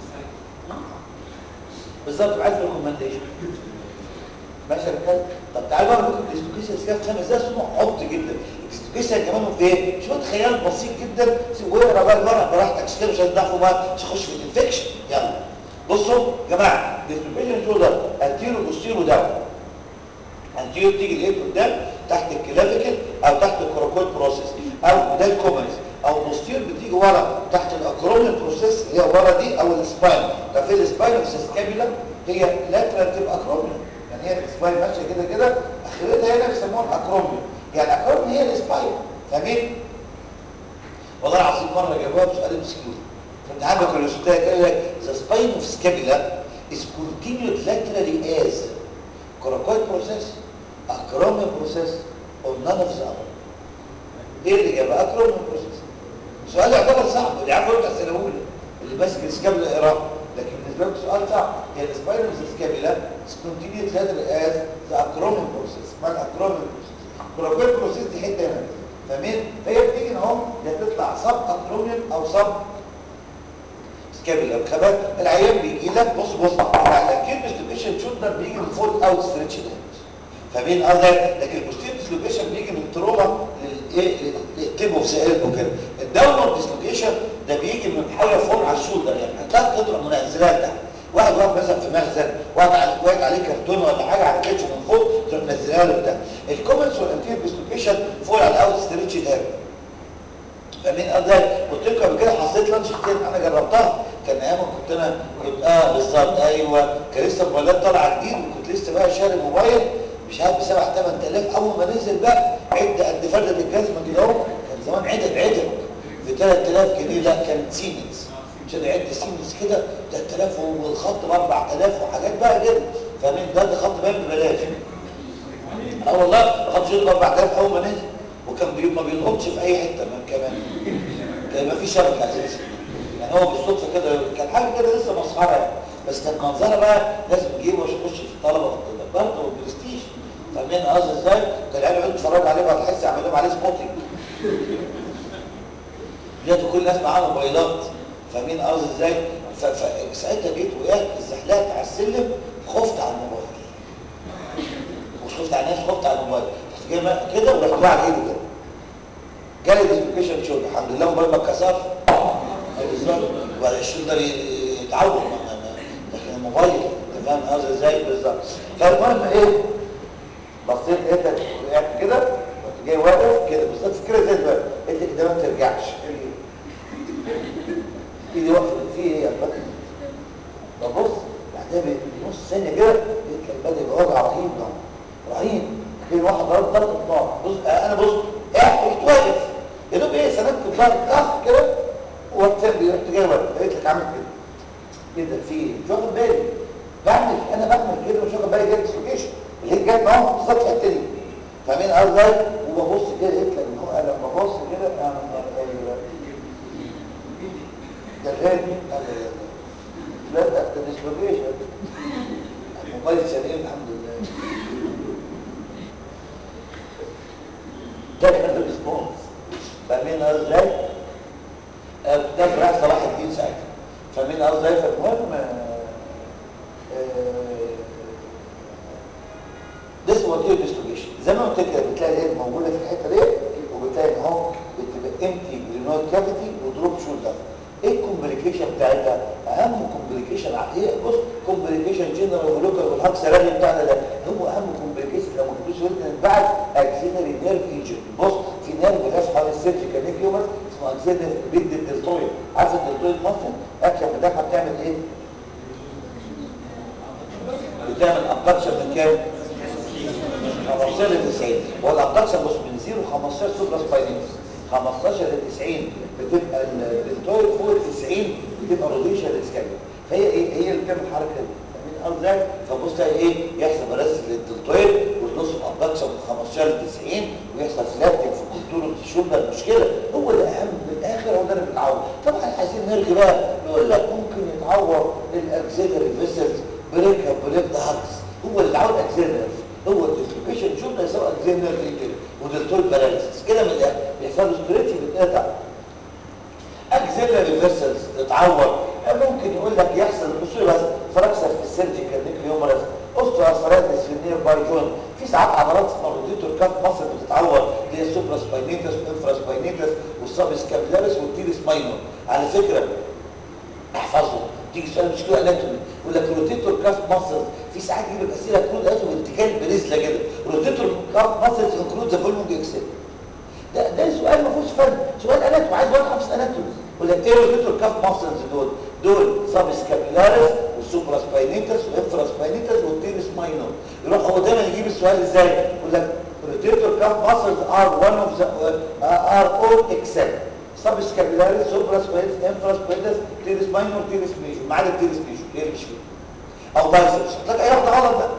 بالظبط عايز ريكومنديشن ماشي يا رجاله طب تعالوا بقى نقول الاستوكيشن كده في خمس دقايق اسمه عبط جدا الاستوكيشن كمان في ايه شويه خيال بسيط جدا واقرا بقى الورق براحتك كده مش هتضعفوا بقى مش هخش في الانفكشن يلا بصوا يا جماعه ديستريبيوشن شولدر انتيرو بوستيرو داون انتيرو تيجي الايد قدام تحت الكلافيكل او تحت الكروكويد بروسيس او ده الكومنز او بوستير بتيجي ورا تحت الاكروميال بروسيس اللي هي ورا دي او السباين ده في السباين في السكابيلا هي لاترال تبقى اكروميال يعني هي السباين ماشيه كده كده اخرتها هنا بيسموها الاكروميال يعني الاكروميال هي السباين فاهمين والله العظيم مره جابوها بسؤال مسكين فامتحان بكالوريوسيتات قال لك the spine of scapula is continued laterally as coracoid process acromial process or none of the above ايه اللي جابها acromial process سؤال يعتبر صعب اللي عارفه بتاع السنه الاولى اللي ماسك السكابيلا يقراه لكن بالنسبه لك سؤال صعب هي السباين اوف ذا سكابيلا is continued laterally as the acromial process ما acromial process coracoid process دي حته هنا فاهمين فهي بتيجي ان اهو يا تطلع سب اكروميال او سب سكابيلا كمان العيان بيجي لك بص بص الاكيد ديستريبيوشن شولدر بيجي من فول اوت ستريتش فاهمين قصدي لكن البوستير ديسلوكيشن بيجي من تروما للايه للتيب اوف ذا ايلبو كده الداونر ديسلوكيشن ده بيجي من حاجه فوق على الشولدر يعني هتلاقي قطعه منزلات تحت واحد واقف مثلا في مخزن واقف على واقف عليه كرتون ولا حاجه على كتفه من فوق تروح منزلها له بتاع الكومنتس والانتير ديسلوكيشن فوق على الاوت ستريتش ده فاهمين قصدي قلت لكم قبل كده حصلت لانش كتير انا جربتها كان ايام كنت انا كنت اه بالظبط ايوه كان لسه الموبايلات طالعه جديد وكنت لسه بقى شاري موبايل مش عارف ب 7 8000 اول ما نزل بقى عد قد فرده الجزمه كده اهو كان زمان عدد عدد ب 3000 جنيه لا كانت سيمنز عشان عد سيمنز كده 3000 والخط ب 4000 وحاجات بقى كده فاهمين ده ده خط باين ببلاش اه والله خط شغل ب 4000 اول ما نزل وكان بي ما بيلقطش في اي حته من كمان كان ما فيش شبكه اساسا يعني هو بالصدفه كده كان حاجه كده لسه مسخره يعني بس كان منظرها بقى لازم تجيبه عشان يخش في الطلبه والطلبه برضه والبرستيج فاهمين قصدي ازاي؟ كان العيال يقعدوا يتفرجوا عليه بعد الحصه يعملوا لهم عليه سبوتنج دلوقتي كل الناس معاها موبايلات فاهمين قصدي ازاي؟ فساعتها جيت وقعت اتزحلقت على السلم خفت على الموبايل مش خفت على نفسي خفت على الموبايل رحت جاي كده ورحت واقع على ايدي كده جالي ديسلوكيشن شوك الحمد لله موبايل ما اتكسرش بالظبط وبعد الشولدر يتعود لكن الموبايل انت فاهم قصدي ازاي بالظبط فالمهم ايه بصيت لقيتك وقعت كده رحت جاي واقف كده بالظبط كده زي الباب قلت كده ما ترجعش ايدي واقفه في ايه يا بطل ببص بعدها بنص ثانيه كده لقيت البدء يبقى وجع رهيب ده رهيب كان واحد ضرب ضرب النار بص انا بص قاعد رحت واقف يا دوب ايه سندت الظهر طخ كده ورحت رحت جاي واقف لقيت لك عامل كده ايه ده في ايه مش واخد بالي بعمل انا بعمل كده مش واخد بالي جاي ديسلوكيشن اللي جت معاهم بالظبط الحته دي فاهمين قصدي وببص كده لقيت لك لما ببص كده انا ده غير لا ده ده ديسلوكيشن الموبايل سليم الحمد لله ده كان الريسبونس فاهمين ازاي؟ ده في راس صلاح الدين ساعتها فاهمين ازاي؟ فالمهم ده اسمه كده ديسلوكيشن زي ما قلت لك بتلاقي الايد موجوده في الحته دي وبتلاقي ان هو بتبقى امتي جرينويد كافيتي ودروب شولدر ايه الكومبليكيشن بتاعتها اهم كومبليكيشن ايه بص كومبليكيشن جنرال ولوكال والهاك سلامي بتاعنا ده هو اهم كومبليكيشن لو ما كنتوش ولد بعد اكسيلري نيرف انجري بص في نيرف جاش حوالي السيرجيكال نيكيومر اسمه اكسيلري بيد الدلتويد عارف الدلتويد مصر اكشن بتاعها بتعمل ايه بتعمل ابدكشن من كام 15 ل 90 هو الابدكشن بص من 0 ل 15 سوبر سباينيس 15 ل 90 بتبقى الدلتويد فوق ال 90 بتبقى روديشن للسكابيولا فهي ايه هي اللي بتعمل الحركه دي فاهمين قصدي فبص تلاقي ايه يحصل برس للدلتويد والنص ابدكشن من 15 ل 90 ويحصل فلاتنج في كونتور الشولدر مشكله هو ده اهم من الاخر هو ده اللي بيتعور طبعا عايزين نرجع بقى يقول لك ممكن يتعور الاكسيلري فيسلز بريكها بريك هاكس هو اللي اتعور اكسيلري هو الديسلوكيشن شولدر يساوي اكسيلري فيكل ودلتويد باراليسيس كده من الاخر بيحصل له ستريتش بيتقطع اكسيلري فيسلز تتعور ممكن يقول لك يحصل بصوا بس فراكسر في السيرجيكال نيكليومرس اوستيوارثرايتس في النير باي جوين في ساعات عضلات اسمها روتيتور كاف مصر بتتعور اللي هي السوبرا سباينيتس والانفرا سباينيتس والسب سكابيلاريس والتيريس ماينور على فكره احفظوا تيجي سؤال مش كده اناتومي يقول لك روتيتور كاف ماسلز في ساعات يجيب لك اسئله كود اسف وانتكال بريزله كده روتيتور كاف ماسلز انكلود ذا فولمونج اكسل ده ده سؤال ما فيهوش فن سؤال اناتومي عايز واحد حافظ اناتومي يقول لك ايه روتيتور كاف ماسلز دول دول سب سكابيلاريس والسوبرا سباينيتس والانفرا سباينيتس والتيرس ماينور يروح هو دايما يجيب السؤال ازاي يقول لك rotator cuff muscles are one of the uh, are all except subscapularis, supraspinatus, infraspinatus, teres minor, teres major ما عدا التيرس ميجور هي اللي مش فيه او بايسبس هتلاقي اي واحده غلط بقى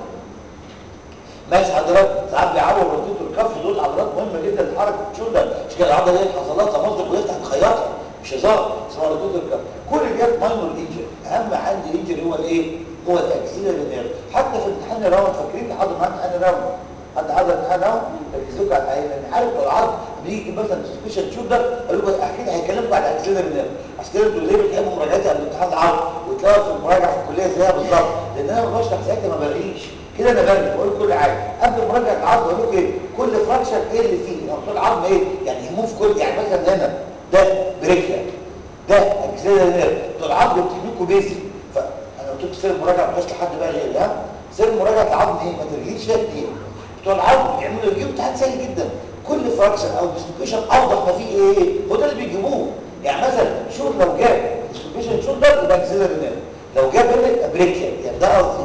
ماشي حضرتك ساعات بيعور روتيتور الكف دول عضلات مهمه جدا لحركه الشولدر مش كده العضله دي حصلاتها مصدر ويفتح تخيطها مش هزار اسمها روتيتور الكف كل ديت ماينور انجري اهم عندي انجري هو الايه هو الاكسيلري نيرف حتى في امتحان الراوند فاكرين حد معانا امتحان الراوند حد حضر امتحان الراوند ركزوا على العين لان عارف لو العرض بيجي مثلا سبيشال شولدر قالوا له اكيد هيكلمكم على الاكسيلري نيرف عشان كده انتوا ليه بتحبوا مراجعتي قبل امتحان العرض وتلاقوا في المراجعه في الكليه زيها بالظبط لان انا ما بشرح ساعتها ما برغيش كده انا برغي بقول كل حاجه قبل مراجعه العرض اقول لكم ايه كل فراكشر ايه اللي فيه يعني العظم ايه يعني يهمه في كل يعني مثلا هنا ده بريكيا ده اكسيلري نيرف بتوع العظم بتحميكوا بيزك فانا قلت لكم سير المراجعه ما لحد بقى غيري ها سير مراجعه العظم ايه ما ترغيش فيها كتير بتوع العظم بيعملوا يجيبوا امتحان سهل جدا كل فراكشن او ديستريبيوشن اوضح ما فيه ايه هو ده اللي بيجيبوه يعني مثلا شوف لو جاب ديستريبيوشن شولدر يبقى اكسيلري نيرف لو جاب هنا بريكيا يعني ده قصدي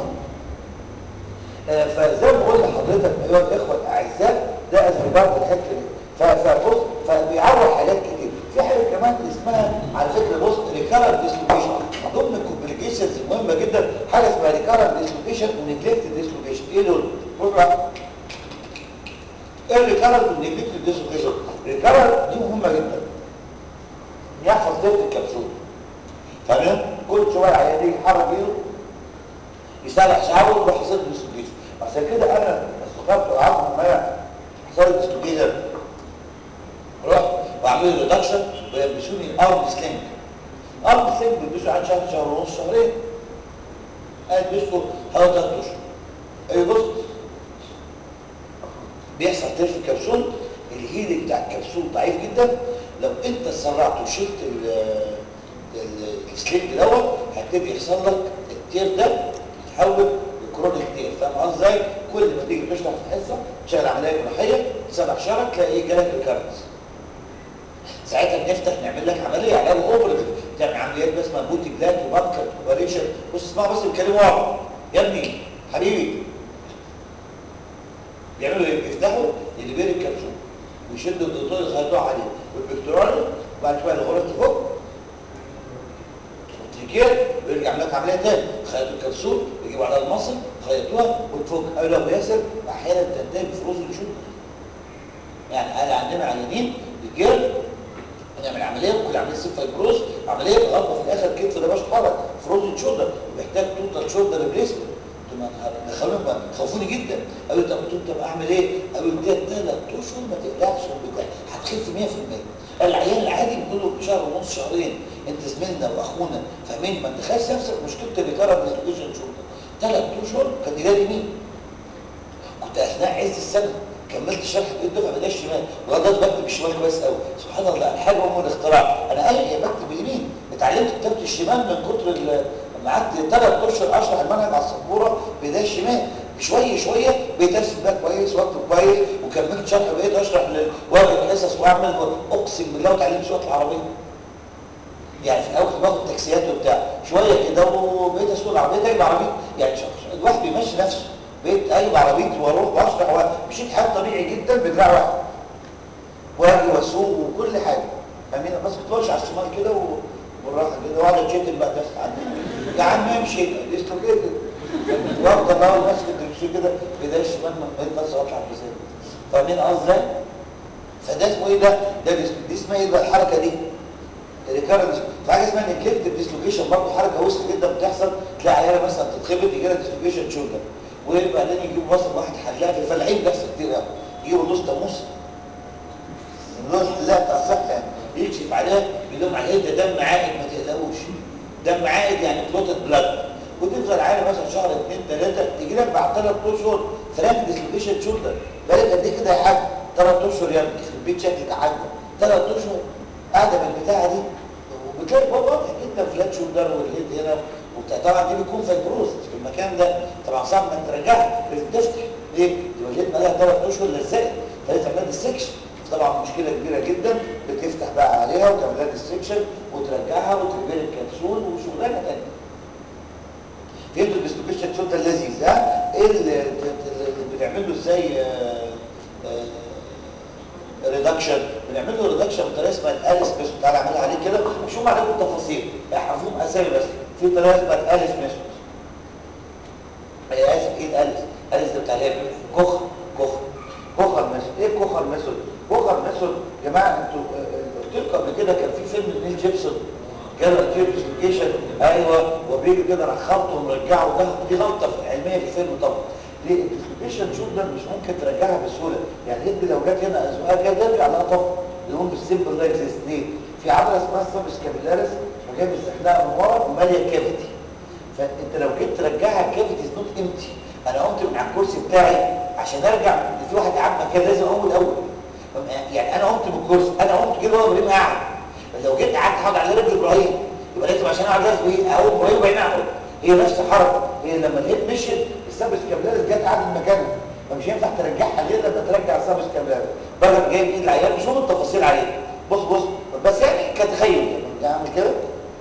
آه فزي ما بقول لحضرتك ايها الاخوه الاعزاء ده اسباب الحته دي فبص فبيعرف حاجات كتير في حاجه كمان اسمها على فكره بص ريكارنت ديسلوكيشن من ضمن الكومبليكيشنز المهمه جدا حاجه اسمها ريكارنت ديسلوكيشن ونيجلكت ديسلوكيشن ايه دول؟ بص بقى ايه الريكارنت والنيجلكت ديسلوكيشن؟ ريكارنت دي مهمه جدا يحفظ ضغط الكبسول تمام كل شويه عيان يجي يحرك ايده يسرح شعره ويروح يصير ديسلوكيشن عشان كده انا استقرت العظم ما حصل ديسلوكيشن رحت واعمل ريدكشن ويلبسوني ارم سلينج ارم سلينج بيلبسوا عن شهر شهر ونص شهرين قاعد بيسكوا حوالي ثلاث اشهر اي بص بيحصل تلف الكبسول الهيلينج بتاع الكبسول ضعيف جدا لو انت سرعت وشلت السلينج دوت هيبتدي يحصل لك التير ده يتحول لكرونيك تير فاهم قصدي ازاي؟ كل ما تيجي تشرح في الحصه تشتغل عمليه جراحيه سبع شهر تلاقي ايه جالك ريكارنس ساعتها بنفتح نعمل لك عمليه علاج اوبريتيف تعمل عمليات بس اسمها بوتي بلات وبانكر اوبريشن بص اسمعوا بس بيتكلموا ورا يا ابني حبيبي بيعملوا ايه؟ بيفتحوا اللي بين الكبسول ويشدوا الدكتور يخيطوه عليه والبكتورال وبعد شويه الغرز تفك وتريكير ويرجع يعمل لك عمليه تاني خيطوا الكبسول يجيبوا عليها المصل خيطوها وتفك قالوا له ياسر احيانا تنتهي بفروز الشوك يعني قال عندنا عيانين رجال نعمل عمليه كل عمليه سيب فايبروز عمليه لغايه في الاخر الكتف ده مش حرك فروزن شولدر وبيحتاج توتال شولدر ريبليسمنت دخلوني خوفوني جدا قالوا طب طب اعمل ايه؟ قالوا ده ثلاث اشهر ما تقلقش بتاع هتخف 100% العيان العادي بيقول له شهر ونص شهرين انت زميلنا واخونا فاهمين ما تخيلش نفسك مشكله الريكارنت ديسلوكيشن شولدر ثلاث اشهر كان يلاقي مين؟ كنت اثناء عز السنه كملت شرح الدفعه بايديا الشمال لغايه دلوقتي بكتب بالشمال كويس قوي سبحان الله الحاجه ام الاختراع انا قايل بكتب باليمين اتعلمت كتابه الشمال من كتر لما قعدت ثلاث اشهر اشرح المنهج على السبوره بايديا الشمال شويه شويه بقيت ارسم بقى كويس واكتب كويس وكملت شرح بقيت اشرح واجد حصص واعمل اقسم بالله وتعلمت شويه العربيه يعني في الاول كنت باخد تاكسيات وبتاع شويه كده وبقيت اسوق العربيه تجيب عربيه يعني الواحد بيمشي نفسه بقيت اجيب عربيتي واروح واشرح مشيت حال طبيعي جدا بدراع واحد واجي واسوق وكل حاجه فاهمين بس كنت بمشي على الشمال كده وبالراحه كده واقعد اتشتم بقى تحت عني يا عم امشي ديسلوكيتد وافضل اقعد ماسك الدركسيون كده بايديا الشمال ما بقيت بس اطلع بلساني فاهمين قصدي فده اسمه ايه ده؟ ده دي اسمها ايه بقى الحركه دي؟ ريكارنس في حاجه اسمها نيجلكتيف ديسلوكيشن برضه حركه وسط جدا بتحصل تلاقي عياله مثلا تتخبط يجي لها ديسلوكيشن شولدر وبعدين يجيبوا مثلا واحد حلاق في الفلاحين بيحصل كتير قوي يجيبوا نص تاموس النص حلاق بتاع الصحه يعني يكشف عليها يقول لهم عليه ده دم عائد ما تقلقوش دم عائد يعني كلوتد بلاد وتفضل عياله مثلا شهر اثنين ثلاثه تيجي لك بعد ثلاث اشهر فرانك ديسلوكيشن شولدر بالك قد ايه كده يا حاج ثلاث اشهر يا ابني يخرب بيت شكلك يا حاج ثلاث اشهر قاعده بالبتاعه دي وبتلاقي بابا واضح جدا فلات شولدر والهيد هنا وطبعا دي بيكون فايبروز في المكان ده طبعا صعب انك ترجعها لازم تفتح ليه؟ تبقى جيت بقى ثلاث اشهر لزقت فلازم تعمل ديسكشن طبعا مشكله كبيره جدا بتفتح بقى عليها وتعمل لها ديسكشن وترجعها وتقبل الكبسول وشغلانه ثانيه فهمتوا الديستوبيشن شوت اللذيذ ها ايه اللي اللي بنعمل له ازاي ريدكشن بنعمل له ريدكشن بطريقه اسمها الاليس ميثود تعالى اعملها عليه كده شوف عليكم التفاصيل احفظوهم اسامي بس في طريقه اسمها الاليس ميثود انا اسف ايه الاليس الاليس ده بتاع ايه كخ كخ كوخر ميثود ايه كوخر ميثود كوخر ميثود يا جماعه انتوا قلت لكم قبل كده كان في فيلم نيل جيبسون جاله اكيوت ديسلوكيشن ايوه وبيجي كده راح خبطه ومرجعه ده دي غلطه علميه في الفيلم طبعا ليه الديسلوكيشن شوت ده مش ممكن ترجعها بسهوله يعني انت لو جت هنا ازواج كده ترجع لها طبعا يقوم بالسيمبل لايك ذيس ليه في عضله اسمها السبس كابيلاريس وجاي مستخدمها من ورا وماليه كافيتي فانت لو جيت ترجعها الكافيتي از نوت امتي انا قمت من على الكرسي بتاعي عشان ارجع في واحد قاعد مكان لازم اقوم الاول يعني انا قمت من الكرسي انا قمت كده وانا ابراهيم قاعد لو جيت قعدت اقعد على رجل ابراهيم يبقى لازم عشان اقعد لازم ايه اقوم ابراهيم وبعدين اقعد هي نفس الحركه هي لما الهيد مشيت السبس كابلاريس جت قعدت مكانها فمش ينفع ترجعها غير لما ترجع السبس كابلاريس بقى جايب ايد العيال شوف التفاصيل عليه بص بص بس يعني كتخيل يعني اعمل كده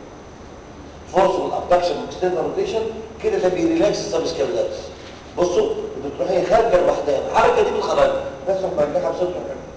فورس والابدكشن والاكسترنال روتيشن كده ده بيريلاكس السبس كابلاريس بصوا بتروح هي خارجه لوحدها الحركه دي بتخرجها بس مرجعها بصوت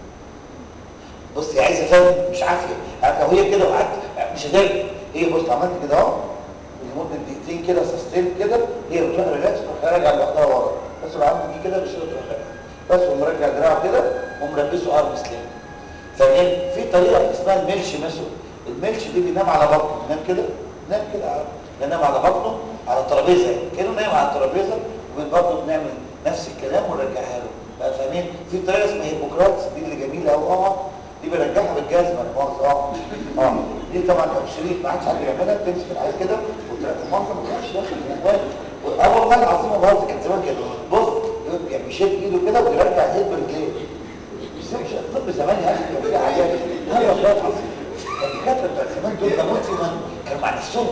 بص هي عايزه فهم مش عافيه عارف لو هي كده وقعدت مش هترجع هي بص عملت كده اهو لمده دقيقتين كده سستين كده هي بتروح ريلاكس تروح راجعه لوحدها ورا بس لو عملت دي كده مش هتروح راجعه بس ومرجع دراعه كده ومربسه ارم سليم فاهم في طريقه اسمها الميلش ميثود الميلش دي بينام على بطنه بينام كده نام كده بينام على بطنه على ترابيزه كده نايم على الترابيزه ومن برضه بنعمل نفس الكلام ونرجعها له بقى فاهمين في طريقه اسمها هيبوكراتس دي اللي جميله قوي اه دي برجعها بالجزمه المؤاخذه اه اه دي طبعا لو شريط ما عادش حد بيعملها بتمسك العيال كده وتلاقي المؤاخذه ما كانش داخل الاخوان اه والله العظيم المؤاخذه كانت زمان كده بص يعني بيشد ايده كده ويرجع الهيد برجليه مش مش الطب زمان يا اخي كان فيه عجائب لا والله العظيم الدكاتره بتوع زمان دول بموت فيهم كانوا مع نفسهم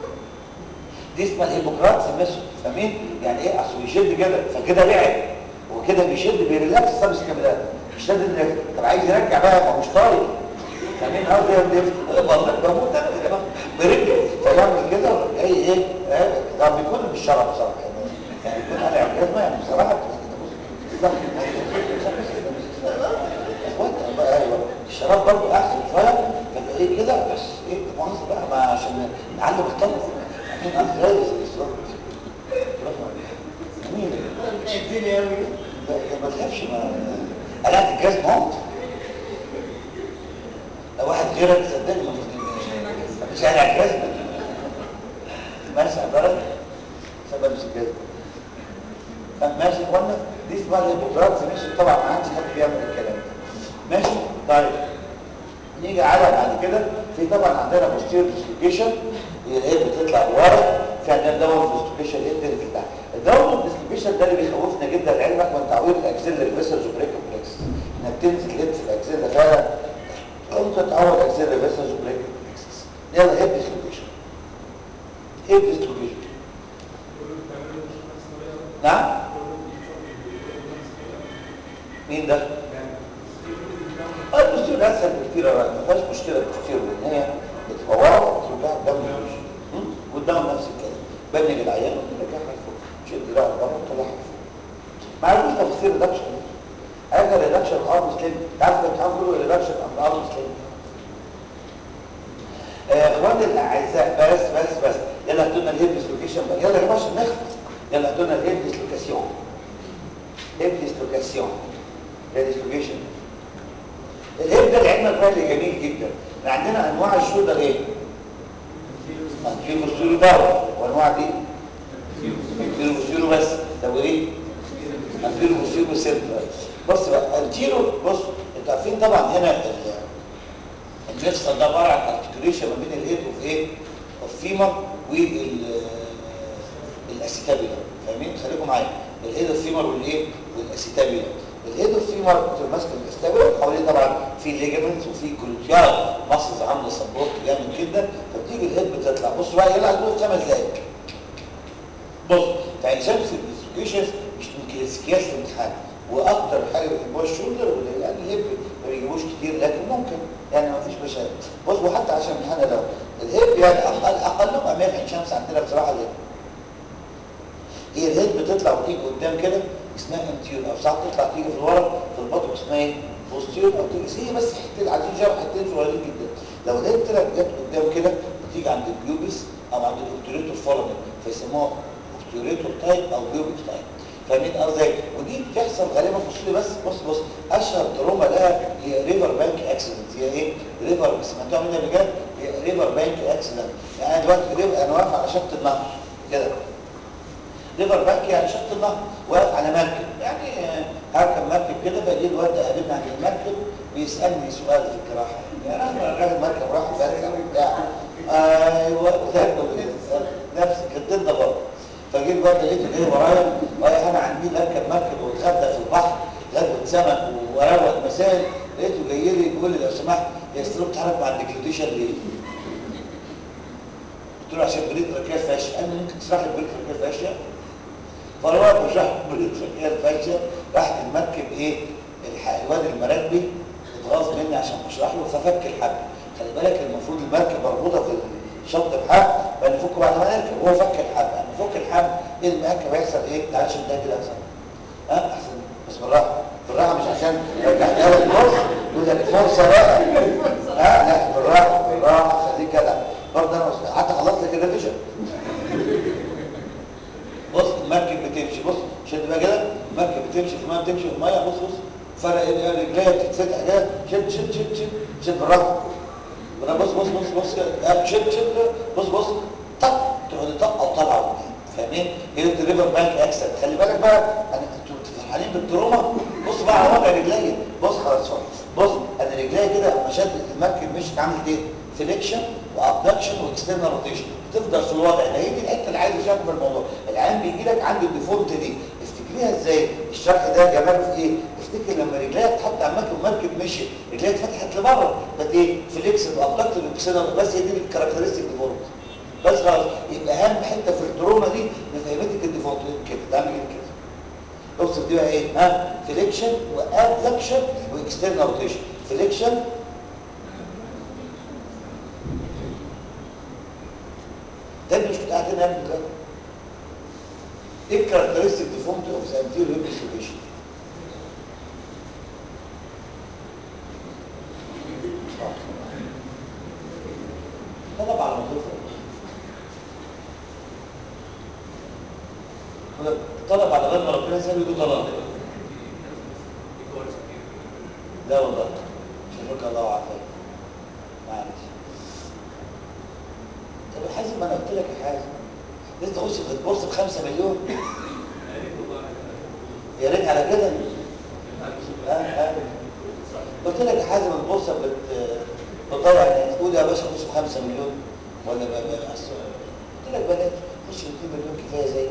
دي اسمها الهيبوكراتس ميثود فاهمين يعني ايه اصل بيشد كده فكده بعد وكده بيشد بيريلاكس السبس كاملات مش لازم طب عايز يرجع بقى ما هوش طايق فاهمين قصدي يا والله بموت انا كده برجله فيعمل كده جاي ايه ده بيكون بالشرع بصراحه يعني يكون قلع الجزمه يعني بصراحه بص ايوه الشراب برضه احسن شويه فبقى ايه كده بس ايه مؤاخذه بقى ما عشان نعلم الطلبه مين أفراد الإسلام مين الدنيا أوي لا ما تخافش ما قلعت الجاز موت لو واحد غيرك صدقني ما مش قلع الجاز ماشي عبارة سبب الجاز ماشي يا اخوانا دي اسمها الهيبوكراتس ماشي طبعا ما عادش حد بيعمل الكلام ده ماشي طيب نيجي على بعد كده في طبعا عندنا بوستير ديسلوكيشن هي الايه بتطلع لورا في عندنا داون ديسلوكيشن ايه اللي بتاع الداون ديسلوكيشن ده اللي بيخوفنا جدا لعلمك من تعويض الاكسيلا فيسلز وبريك كومبلكس انك تنزل ليد في الاكسيلا فعلا ممكن تعوض اكسيلا فيسلز وبريك كومبلكس يلا هيب ديسلوكيشن هيب ديسلوكيشن نعم مين ده؟ البوستير اسهل بكتير يا راجل ما فيهاش مشكله بكتير لان هي بتبقى ورا وترجع قدام قدام نفس الكلام بنج العيان وترجعها لفوق شد دراعك بره وتطلعها لفوق ما عرفوش تفاصيل ريدكشن هذا ريدكشن ارم سليم تعرف انت عامل ريدكشن ارم سليم اخواني الاعزاء بس بس بس يلا هاتوا لنا الهيب ديسلوكيشن يلا يا جماعه عشان نخلص يلا هاتوا لنا الهيب ديسلوكاسيون هيب ديسلوكاسيون ديسلوكيشن الهيب ده العلم الفعلي جميل جدا عندنا انواع الشولدر ايه في بوستيرو داون وانواع دي في بوستيرو بس طب وايه في بوستيرو سنترال بص بقى التيرو بص انتوا عارفين طبعا هنا المفصل ده عباره عن ارتكيوليشن ما بين الهيد اوف ايه اوف فيمر وال الاسيتابيلا فاهمين خليكم معايا الهيد اوف فيمر والايه والاسيتابيلا الهيد اوف فيمر بتبقى ماسكه الاستابيلا حواليه طبعا في ليجمنتس وفي كلوتيار ماسلز عامله سبورت جامد جدا فبتيجي الهيد بتطلع بصوا بقى يلا هتقول خمس دقايق بص فعشان في الانستيوشنز مش من كلاسيكيات في الامتحان واكتر حاجه بيجيبوها الشولدر ولا يعني الهيب ما بيجيبوش كتير لكن ممكن يعني ما فيش مشاكل بص وحتى عشان امتحان ده الهيب يعني اقل اقلهم اهميه في عين شمس عندنا بصراحه الهيب هي الهيد بتطلع وتيجي قدام كده اسمها انتيور او ساعات تطلع تيجي في الورا في البطن اسمها ايه بوستيريور او تيجي هي بس حتتين عايزين جرح حتتين صغيرين جدا لو الهيد طلعت جت قدام كده بتيجي عند البيوبس او عند الاوبتوريتور فولمن فيسموها اوبتوريتور تايب او بيوبك تايب فاهمين قصدي ودي بتحصل غالبا بص لي بس بص بص اشهر تروما لها هي ريفر بانك اكسيدنت هي ايه ريفر سمعتوها منها قبل كده هي ريفر بانك اكسيدنت يعني أنا دلوقتي ريفر انا واقف على شط النهر كده ريفر بانك يعني شط النهر واقف على مركب يعني آه، هركب مركب كده فجي الواد ده قابلنا عند المركب بيسالني سؤال في الجراحه يعني انا راجل المركب راح بركب وبتاع ايوه نفس الكتين ده برضه فجيت الواد ده لقيته جاي ورايا رايح انا عندي اركب مركب واتغدى في البحر غدوه سمك واروق مسائل لقيته جاي لي بيقول لي لو سمحت يا استاذ بتتحرك مع الديكلوتيشن ليه؟ قلت له عشان بريد ركاز فاشل قال لي ممكن تشرح لي بريد ركاز فاشل فانا واقف بشرح له بريد ركاز فاشل راحت المركب ايه الح- الواد المراكبي اتغاظ مني عشان بشرح له ففك الحبل خلي بالك المفروض المركب مربوطه في الشط بحبل فنفكه بعد ما نركب هو فك الحبل لما فك الحبل ايه المركب هيحصل ايه تعالى شد ده كده احسن ها احسن بس بالراحه بالراحه مش عشان رجعتها لك بص يقول لك فرصه بقى ها لا بالراحه بالراحه خليك كده برضه انا وص- حتى خلصت لك الريفيجن بص المركب بتمشي بص شد بقى كده المركب بتمشي في الميه بتمشي في الميه بص بص فرق ايه رجليها بتتفتح كده شد شد شد شد شد بالراحه بالراحه بص بص بص بص كده آه، شد شد بص بص طق تقعد تطق او طالعه قدام فاهمين هي دي الريفر بانك اكسد خلي بالك بقى انا انتوا فرحانين بالتروما بص بقى على وضع رجليا بص خلاص شوف بص انا رجليا كده لما شدت المركب مشيت عملت ايه فليكشن وابدكشن واكسترنال روتيشن بتفضل في الوضع ده هي دي الحته اللي عايز اشرحها في الموضوع العيان بيجي لك عنده الديفولت دي افتكريها ازاي الشرح ده جماله في ايه افتكر لما رجليها تتحط على المركب المركب مشي رجليها اتفتحت لبره بقت ايه فليكسد وابدكتد واكسترنال بس هي دي الكاركترستيك ديفولت بس خلاص يبقى اهم حته في التروما دي مفهمتك الديفولت كده تعمل كده اوصف دي بقى ايه ها فليكشن وابدكشن واكسترنال روتيشن فليكشن ده اللي مش كنت قاعدين نعمل دلوقتي ايه الكاركترستيك ديفولت اوف ذا انتيريور هيب ديسلوكيشن طلب على الموضوع طلب على بال ما ربنا يسهل يقول طلب لا والله شفاك الله وعافاك معلش طب يا حازم ما انا قلت لك يا حازم لسه تخش في البورصه ب 5 مليون يا ريت على كده ها ها قلت لك يا حازم البورصه بت بتضيع الناس تقول يا باشا خش ب 5 مليون ولا ب قلت لك بلاش خش ب 2 مليون كفايه زي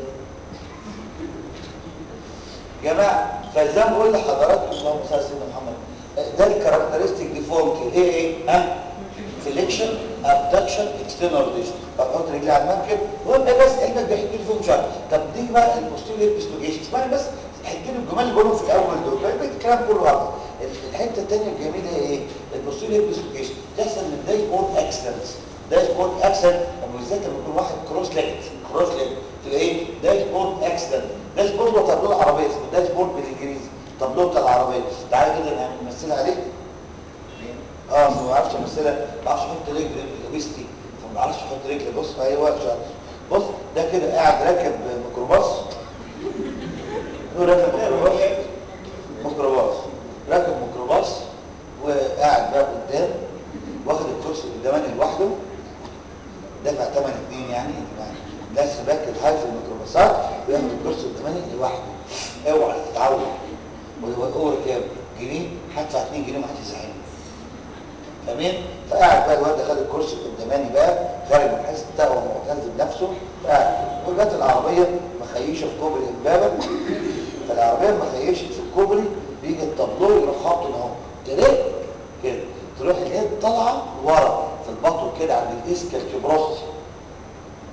جماعه فزي ما بقول لحضراتكم اللهم صل على سيدنا محمد ده الكاركترستيك ديفولت ايه ايه ها فليكشن ابدكشن اكسترنال روتيشن بحط رجلي على المركب وابقى بس علمك بيحكي لي فيهم شويه طب دي بقى البوستيريور ديسلوكيشن اسمعني بس احكي لي الجمال اللي بقولهم في الاول دول بقى الكلام كله واضح الحته الثانيه الجميله هي ايه البوستيريور ديسلوكيشن تحصل من داي بورت اكسيدنتس داي بورت اكسيدنت بالذات لما يكون واحد كروس ليج كروس ليج تبقى ايه داي بورت اكسيدنت داي بورت هو تابلو العربيه اسمه داي بورت بالانجليزي تابلو بتاع العربيه تعالى كده نعمل نمثلها عليك اه ما بعرفش امثلها ما بعرفش احط رجل لوبيستي فما بعرفش احط رجل بص ايوه شاطر بص ده كده قاعد راكب ميكروباص هو راكب ميكروباص ميكروباص راكب ميكروباص وقاعد بقى قدام واخد الكرسي قداماني لوحده دافع ثمن اتنين يعني ناس راكب هاي في الميكروباصات وياخد الكرسي قداماني لوحده اوعى تتعود هو كام جنيه هدفع 2 جنيه ومحدش يزعلني فاهمين فقاعد بقى الواد خد الكرسي قداماني بقى خارج من الحس بتاعه ومعتز بنفسه قاعد وجت العربيه مخيشه في كوبري امبابه فالعربيه مخيشه في الكوبري بيجي الطابلو يروح حاطه اهو تريك كده تروح اليد طالعه لورا في البطن كده عند الاسكال كبروس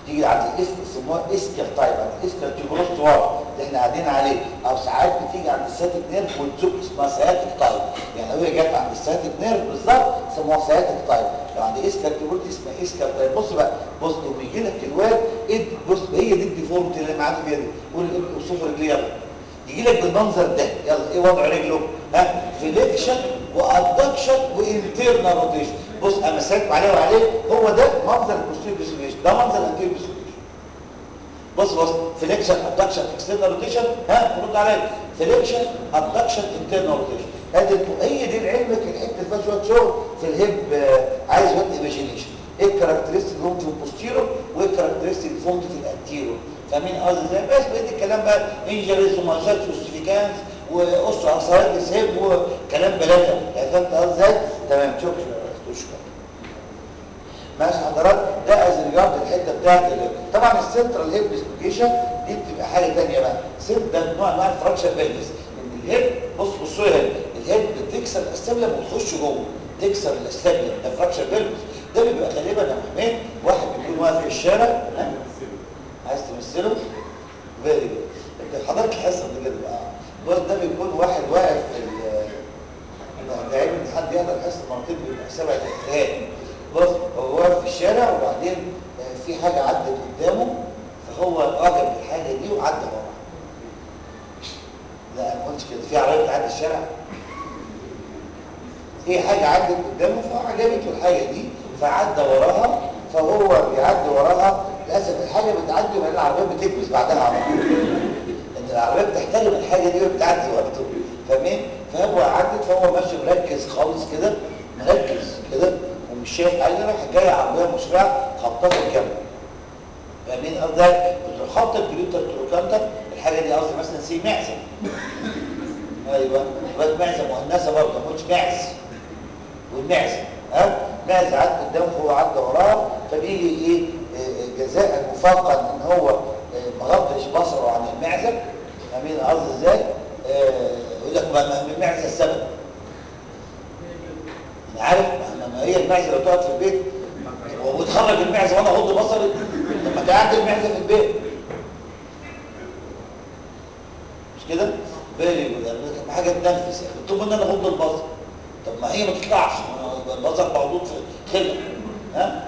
تيجي عند الاسك يسموها اسكر تايب عند الاسكر تيجروس ورا اللي احنا قاعدين عليه او ساعات بتيجي عند الساتيك نيرف وتزق اسمها سياتيك تايب يعني لو هي جت عند السياتيك نيرف بالظبط يسموها سياتيك تايب لو عند اسكر تيجروس اسمها اسكر تايب بص بقى بص لما يجي لك الواد إد بص هي دي الديفورمتي اللي معانا فيها دي قول اوصف رجلي يلا يجي لك بالمنظر ده يلا ايه وضع رجله ها فليكشن وادكشن وانترنال روتيشن بص انا سايب عليه وعليه هو ده منظر البوستيريور ديسلوكيشن ده منظر الانتيريور ديسلوكيشن بص بص فليكشن ادكشن اكسترنال روتيشن ها رد عليا فليكشن ادكشن انترنال روتيشن ادي هي دي لعلمك الحته اللي فيها شويه شغل في الهيب آه، عايز وقت ايماجينيشن ايه الكاركترستيك اللي في البوستيريور وايه الكاركترستيك اللي في الانتيريور فاهمين قصدي ازاي بس بقيت الكلام بقى انجريز ومارشات وستيفيكانس واوستو ارثرايتس هيب وكلام بلاده يعني فهمت قصدي ازاي تمام شكرا تشكر ماشي حضرات ده از ريجارد الحته بتاعت الهيب طبعا السنترال هيب ديسلوكيشن دي بتبقى حاجه ثانيه بقى سنت ده نوع انواع الفراكشر بيلفس ان الهيب بص بصوا هنا الهيب بتكسر الاستابلم وتخش جوه تكسر الاستابلم ده فراكشر بيلفس ده بيبقى غالبا يا محمد واحد بيكون واقف في الشارع ها؟ عايز تمثله فيري جود انت حضرتك الحصه دي كده بقى بص ده بيكون واحد واقف في ال- ده عيب ان حد يحضر حصه مرتين بيبقى سبع دقائق بص هو واقف في الشارع وبعدين آه، في حاجه عدت قدامه فهو اعجب بالحاجه دي وعدى وراها لا انا ما قلتش كده في عربيه بتعدي الشارع في حاجه عدت قدامه فعجبته الحاجه دي فعدى وراها فهو بيعدي وراها للاسف الحاجه بتعدي وبعدين العربيه بتكبس بعدها على طول ان العربيه بتحترم الحاجه دي وبتعدي وقته فاهمين فهو عدت فهو ماشي مركز خالص كده مركز كده ومش شايف حاجه راح جايه عربيه مشرعه خبطته في الجنب فاهمين قصدي بتروح خبطه الجليتر تروكانتر الحاجه دي قصدي مثلا سي معزه ايوه واد معزه مؤنثه برضه ما قلتش معز والمعزه ها معزه عدى قدامه هو عدى وراه فبيجي ايه آه، جزاء مفاقا ان هو آه، ما غضش بصره عن المعزه فاهمين قصدي ازاي آه، يقول لك ما ما- المعزه السبب انا عارف ما ما هي المعزه لو تقعد في البيت وتخرج المعزه وانا اغض بصري طب ما تقعد المعزه في البيت مش كده بالي يعني طب حاجه تنفس يعني طب ان انا اغض البصر طب ما هي ما تطلعش ما أنا البصر موجود في خلق ها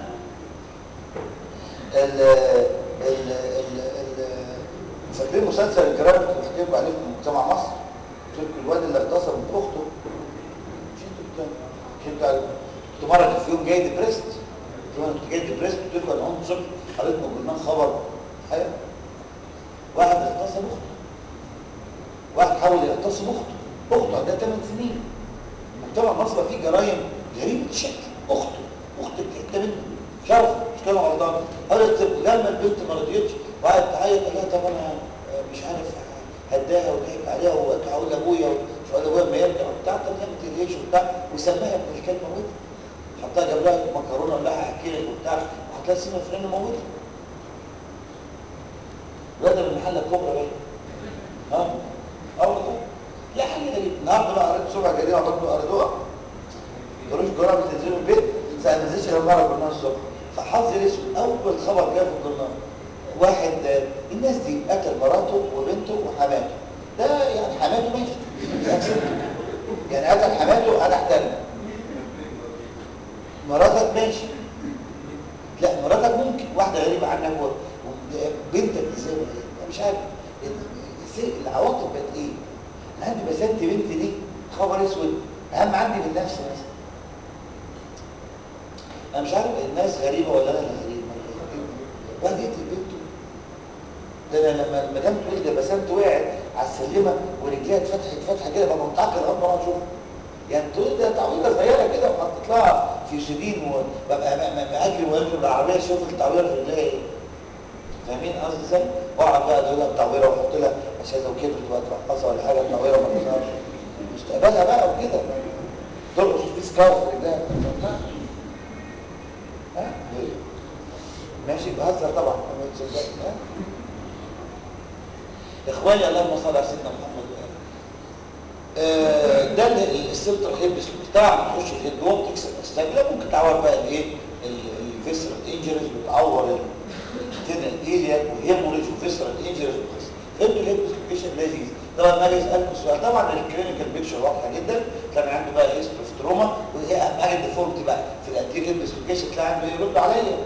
ال ال ال ال فاكرين مسلسل الجرائم اللي كنت بحكي لكم عليه في مجتمع مصر قلت لكم الواد اللي اغتصب بنت اخته مش انتوا بتاع مش انتوا عارف- كنت مره كان في يوم جاي ديبريست قلت له انا كنت جاي ديبريست قلت لكم انا قمت الصبح قريت من جرنان خبر حقيقة. واحد اغتصب اخته واحد حاول يغتصب اخته اخته عندها 8 سنين مجتمع مصر بقى فيه جرائم غريبه الشكل اخته اختك انت منه شرف مش كلام غلطان قالت لما البنت ما رضيتش وقعدت تعيط قال لها طب انا آه، مش عارف هداها وضحك عليها وقلت هقول لابويا ومش هقول لابويا لما يرجع وبتاع طب لا ما تقلقيش وبتاع وسماها ابن الكلب موتها حطها جاب لها مكرونه وقال لها هحكي لك وبتاع وحط لها سيما فلان وموتها الواد من محل الكبرى بقى ها اه والله لا حاجه غريبه النهارده بقى قريت سبع جريمه برضه قريتوها جروش جرام بتنزلوا البيت ساعه ما نزلش غير مره بالنهار الصبح فحظي الاسود اول خبر جاء في الجرنان واحد آه، الناس دي قتل مراته وبنته وحماته ده يعني حماته ماشي يعني قتل حماته انا احترم مراتك ماشي لا مراتك ممكن واحده غريبه عنك و- وبنتك ازاي ولا ايه انا مش عارف ازاي العواطف بقت ايه انا عندي بسنت بنتي دي خبر اسود اهم عندي من نفسي مثلا انا مش عارف الناس غريبه ولا انا اللي غريب ولا ايه واحد يقتل بنته ده انا لما المدام تقول ده بسنت وقعت على السلمه ورجليها اتفتحت فتحه كده ببقى متعقد لغايه ما اقعد اشوفها يعني تقول ده تعويضه صغيره كده وحطيت لها في شديد وببقى م- م- اجري واركب العربيه اشوف التعويره في رجليها ايه فاهمين قصدي ازاي؟ واقعد بقى ادور لها التعويره واحط لها عشان لو كبرت بقى ترقصها ولا حاجه التعويره ما تظهرش مستقبلها بقى وكده ترقص في سكارف في رجلها ما ينفعش. ها؟ ليه؟ ماشي بهزر طبعا ما تصدقش ها؟ اخواني اللهم صل على سيدنا محمد وآله. آه، ده ال- السنتر هيب طبعا بتخش في الهيد ووم تكسر الاستابيلا ممكن تعور بقى الايه الفيسرال انجريز بتعور ال- عندنا ايليا وهيموريج وفيسرال انجريز وقصه فهمتوا ليه الكلاسيفيكيشن لذيذ طبعا ما اجي اسالكم سؤال طبعا الكلينيكال بيكشر واضحه جدا كان عنده بقى هيستري اوف تروما وهي اهم حاجه الديفورمتي بقى في الانتيريور كلاسيفيكيشن تلاقي عنده يرد عليا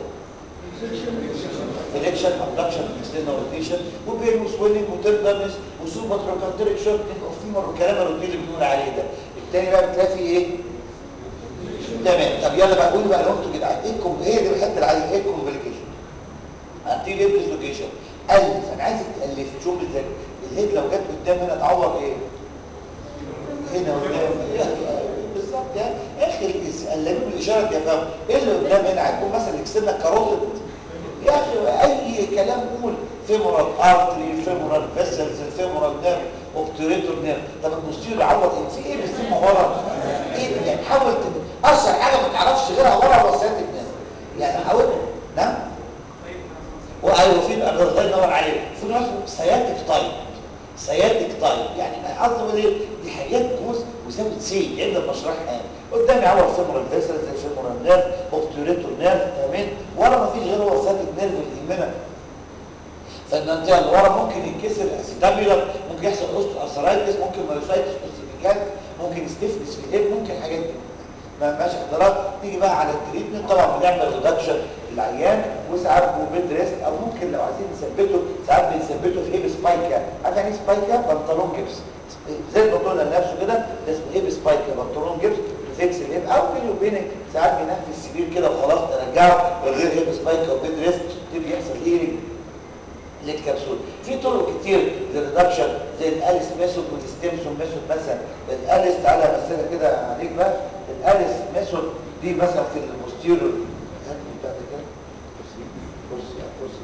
فليكشن ابدكشن اكسترنال روتيشن وبين وسويلنج وتندرنس وسوبر تروكانتريك شورتنج اوف فيمر والكلام الروتين اللي بنقول عليه ده التاني بقى بتلاقي فيه ايه تمام طب يلا بقى قولوا بقى لو انتوا جدعان ايه الكم ايه دي الحته اللي عايز ايه الكومبليكيشن انتيريور ديسلوكيشن الف انا عايزك تالف شوف ازاي الهيد لو جت قدام هنا تعور ايه هنا قدام بالظبط يا اخي قلبوا الاشاره دي يا فاهم ايه اللي قدام هنا هيكون مثلا يكسر لك كاروتيد يا اخي اي كلام قول فيمورال ارتري فيمورال فيسلز فيمورال نيرف اوبتوريتور نيرف طب المستير يعوض ايه في ايه بيسمى ورا ايه يعني حاول اشهر حاجه ما تعرفش غيرها ورا وسيله الناس يعني حاول نعم وايوه في الله ينور عليك في ناس سياتيك تايب سياتيك تايب يعني ما قصده ايه دي حاجات جوز وزاويه سي يعني لما اشرحها يعني قدامي عور فيمورال فيسل زي فيمورال نيرف اوبتوريتور نيرف تمام ورا ما فيش غير هو سياتيك نيرف اللي يهمنا فالمنطقه اللي ورا ممكن ينكسر اسيتابيولار ممكن يحصل اوستو ارثرايتس ممكن مايوسايتس اوستيفيكات ممكن ستيفنس في الهيب ممكن حاجات دي ما ماشي حضرتك نيجي بقى على التريتمنت طبعا بنعمل ريدكشن للعيان وساعات بوبيد ريست او ممكن لو عايزين نثبته ساعات بنثبته في هيب سبايكا عارف يعني ايه سبايكا بنطلون جبس زي البنطلون نفسه كده ده اسمه هيب سبايكا بنطلون جبس فيكس الهيب او بيني وبينك ساعات بينام في السرير كده وخلاص نرجعه من غير هيب سبايكا وبيد ريست تبتدي يحصل هيلينج للكبسول في طرق كتير للريدكشن زي الاليس ميثود والستيمسون ميثود مثلا الاليس تعالى امثلها كده عليك بقى الاليس ميثود دي مثلا في البوستيريور هات لي بتاع ده كده كرسي كرسي كرسي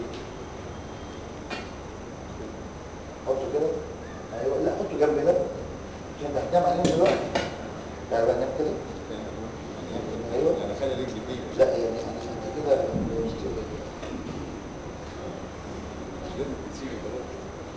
حطه كده ايوه لا حطه جنب ده عشان ده هتنام عليه دلوقتي تعالى بقى نام كده ايوه
انا خلي رجلي فيه
لا يعني انت كده بوستيريور
مش لازم تسيبي خلاص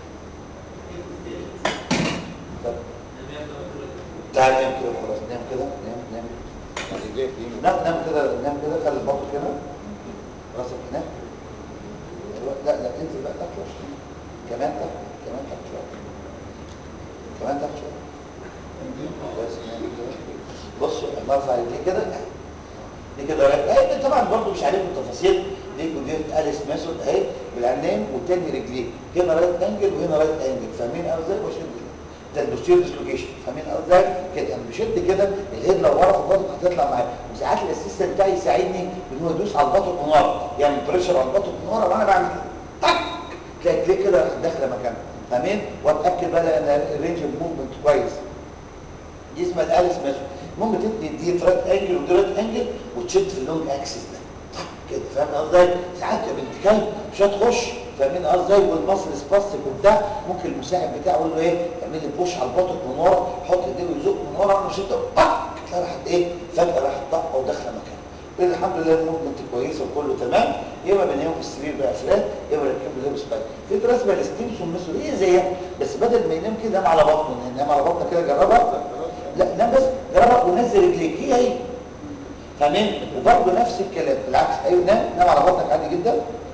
تعال نام كده خلاص نام كده نام نام
يعني رجلي فيه
نام نام كده نام كده خلي البطن كده راسك هناك أيوة، لا لا انزل بقى تحت شويه كمان تحت كمان تحت شويه كمان تحت شويه بس نام كده بص الله يرضى عليك ليه كده دي كده اهي طبعا برضو مش عليكم التفاصيل دي كوديت اليس ميثود اهي بالعنان والتاني رجليه هنا رايت انجل وهنا رايت انجل فاهمين قصدي ازاي واشد كده ده البوستير ديسلوكيشن فاهمين قصدي ازاي كده انا بشد كده الهيد لو ورا في البطن هتطلع معايا وساعات الاسيستنت بتاعي يساعدني ان هو يدوس على البطن من ورا يعمل بريشر على البطن من ورا وانا بعمل كده طق تلاقي كليك كده داخله مكانها فاهمين واتاكد بقى ان الرينج موفمنت كويس دي اسمها الاليس ميثود المهم تدي دي رايت انجل ودي رايت انجل وتشد في اللونج اكسس ده طق كده فاهم قصدي ساعات يا بنت كلب مش هتخش فاهمين قصدي والمصل سباستيك وبتاع ممكن المساعد بتاعه يقول له ايه اعمل لي بوش على البطن من ورا حط ايديه ويزق من ورا وانا شده طق تلاقي راحت ايه فجاه راحت طاقه وداخله مكانها كده الحمد لله الموفمنت كويسه وكله تمام يبقى بننام في السرير بقى فلان يبقى نركب له لابس باك في رسمه الاستيمسون ميثود هي زيها بس بدل ما ينام كده نام على بطنه ينام على بطنه كده جربها لا نام بس جربها ونزل رجليك هي هي تمام وبرضه نفس الكلام بالعكس ايوه نام نام على بطنك عادي جدا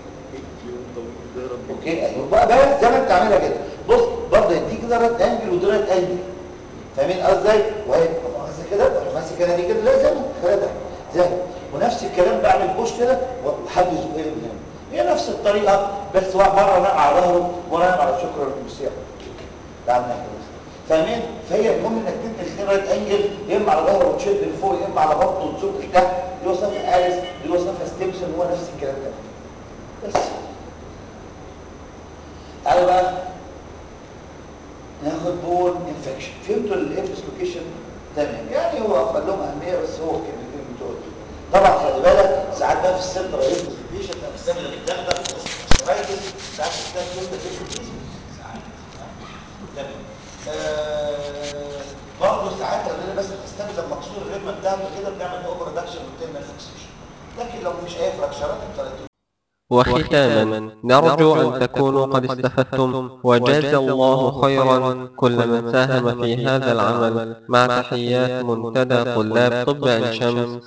اوكي ايوه بقى بس زي ما انت عاملها كده بص برضه يديك كده رد انجل ودي رد انجل فاهمين قصدي ازاي وهي ماسك كده وأروح ماسك انا دي كده لا زي ما خدها زي ونفس الكلام بعمل بوش كده وحد يزق لي من هنا هي نفس الطريقه بس هو مره نام على ظهره مره نام على شكر المسيح تعمل كده فاهمين فهي المهم انك تدي الخير رد انجل يا اما على ظهره وتشد لفوق يا اما على بطنه وتزق لتحت دي وصفها اليس دي وصفها ستيبسون هو نفس الكلام ده بس تعالوا بقى ناخد بون انفكشن فهمتوا الابس لوكيشن تمام يعني هو اخد لهم اهميه بس هو كلمتين بتوع طبعا خلي بالك ساعات بقى في السنتر الابس لوكيشن ده بستعمل الدغدغه والسترايتس ساعات بستعمل كلمه الابس ساعات تمام آه برضه ساعات لما بس بستخدم مكسور الرجمه بتاعته كده بنعمل اوفر ريدكشن والتيرمال فيكسيشن لكن لو مش اي فراكشرات انت
وختاما نرجو أن تكونوا قد استفدتم وجاز الله خيرا كل من ساهم في هذا العمل مع تحيات منتدى طلاب طب عين شمس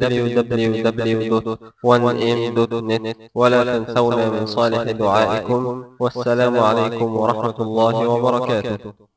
www.1m.net ولا تنسونا من صالح دعائكم والسلام عليكم ورحمة الله وبركاته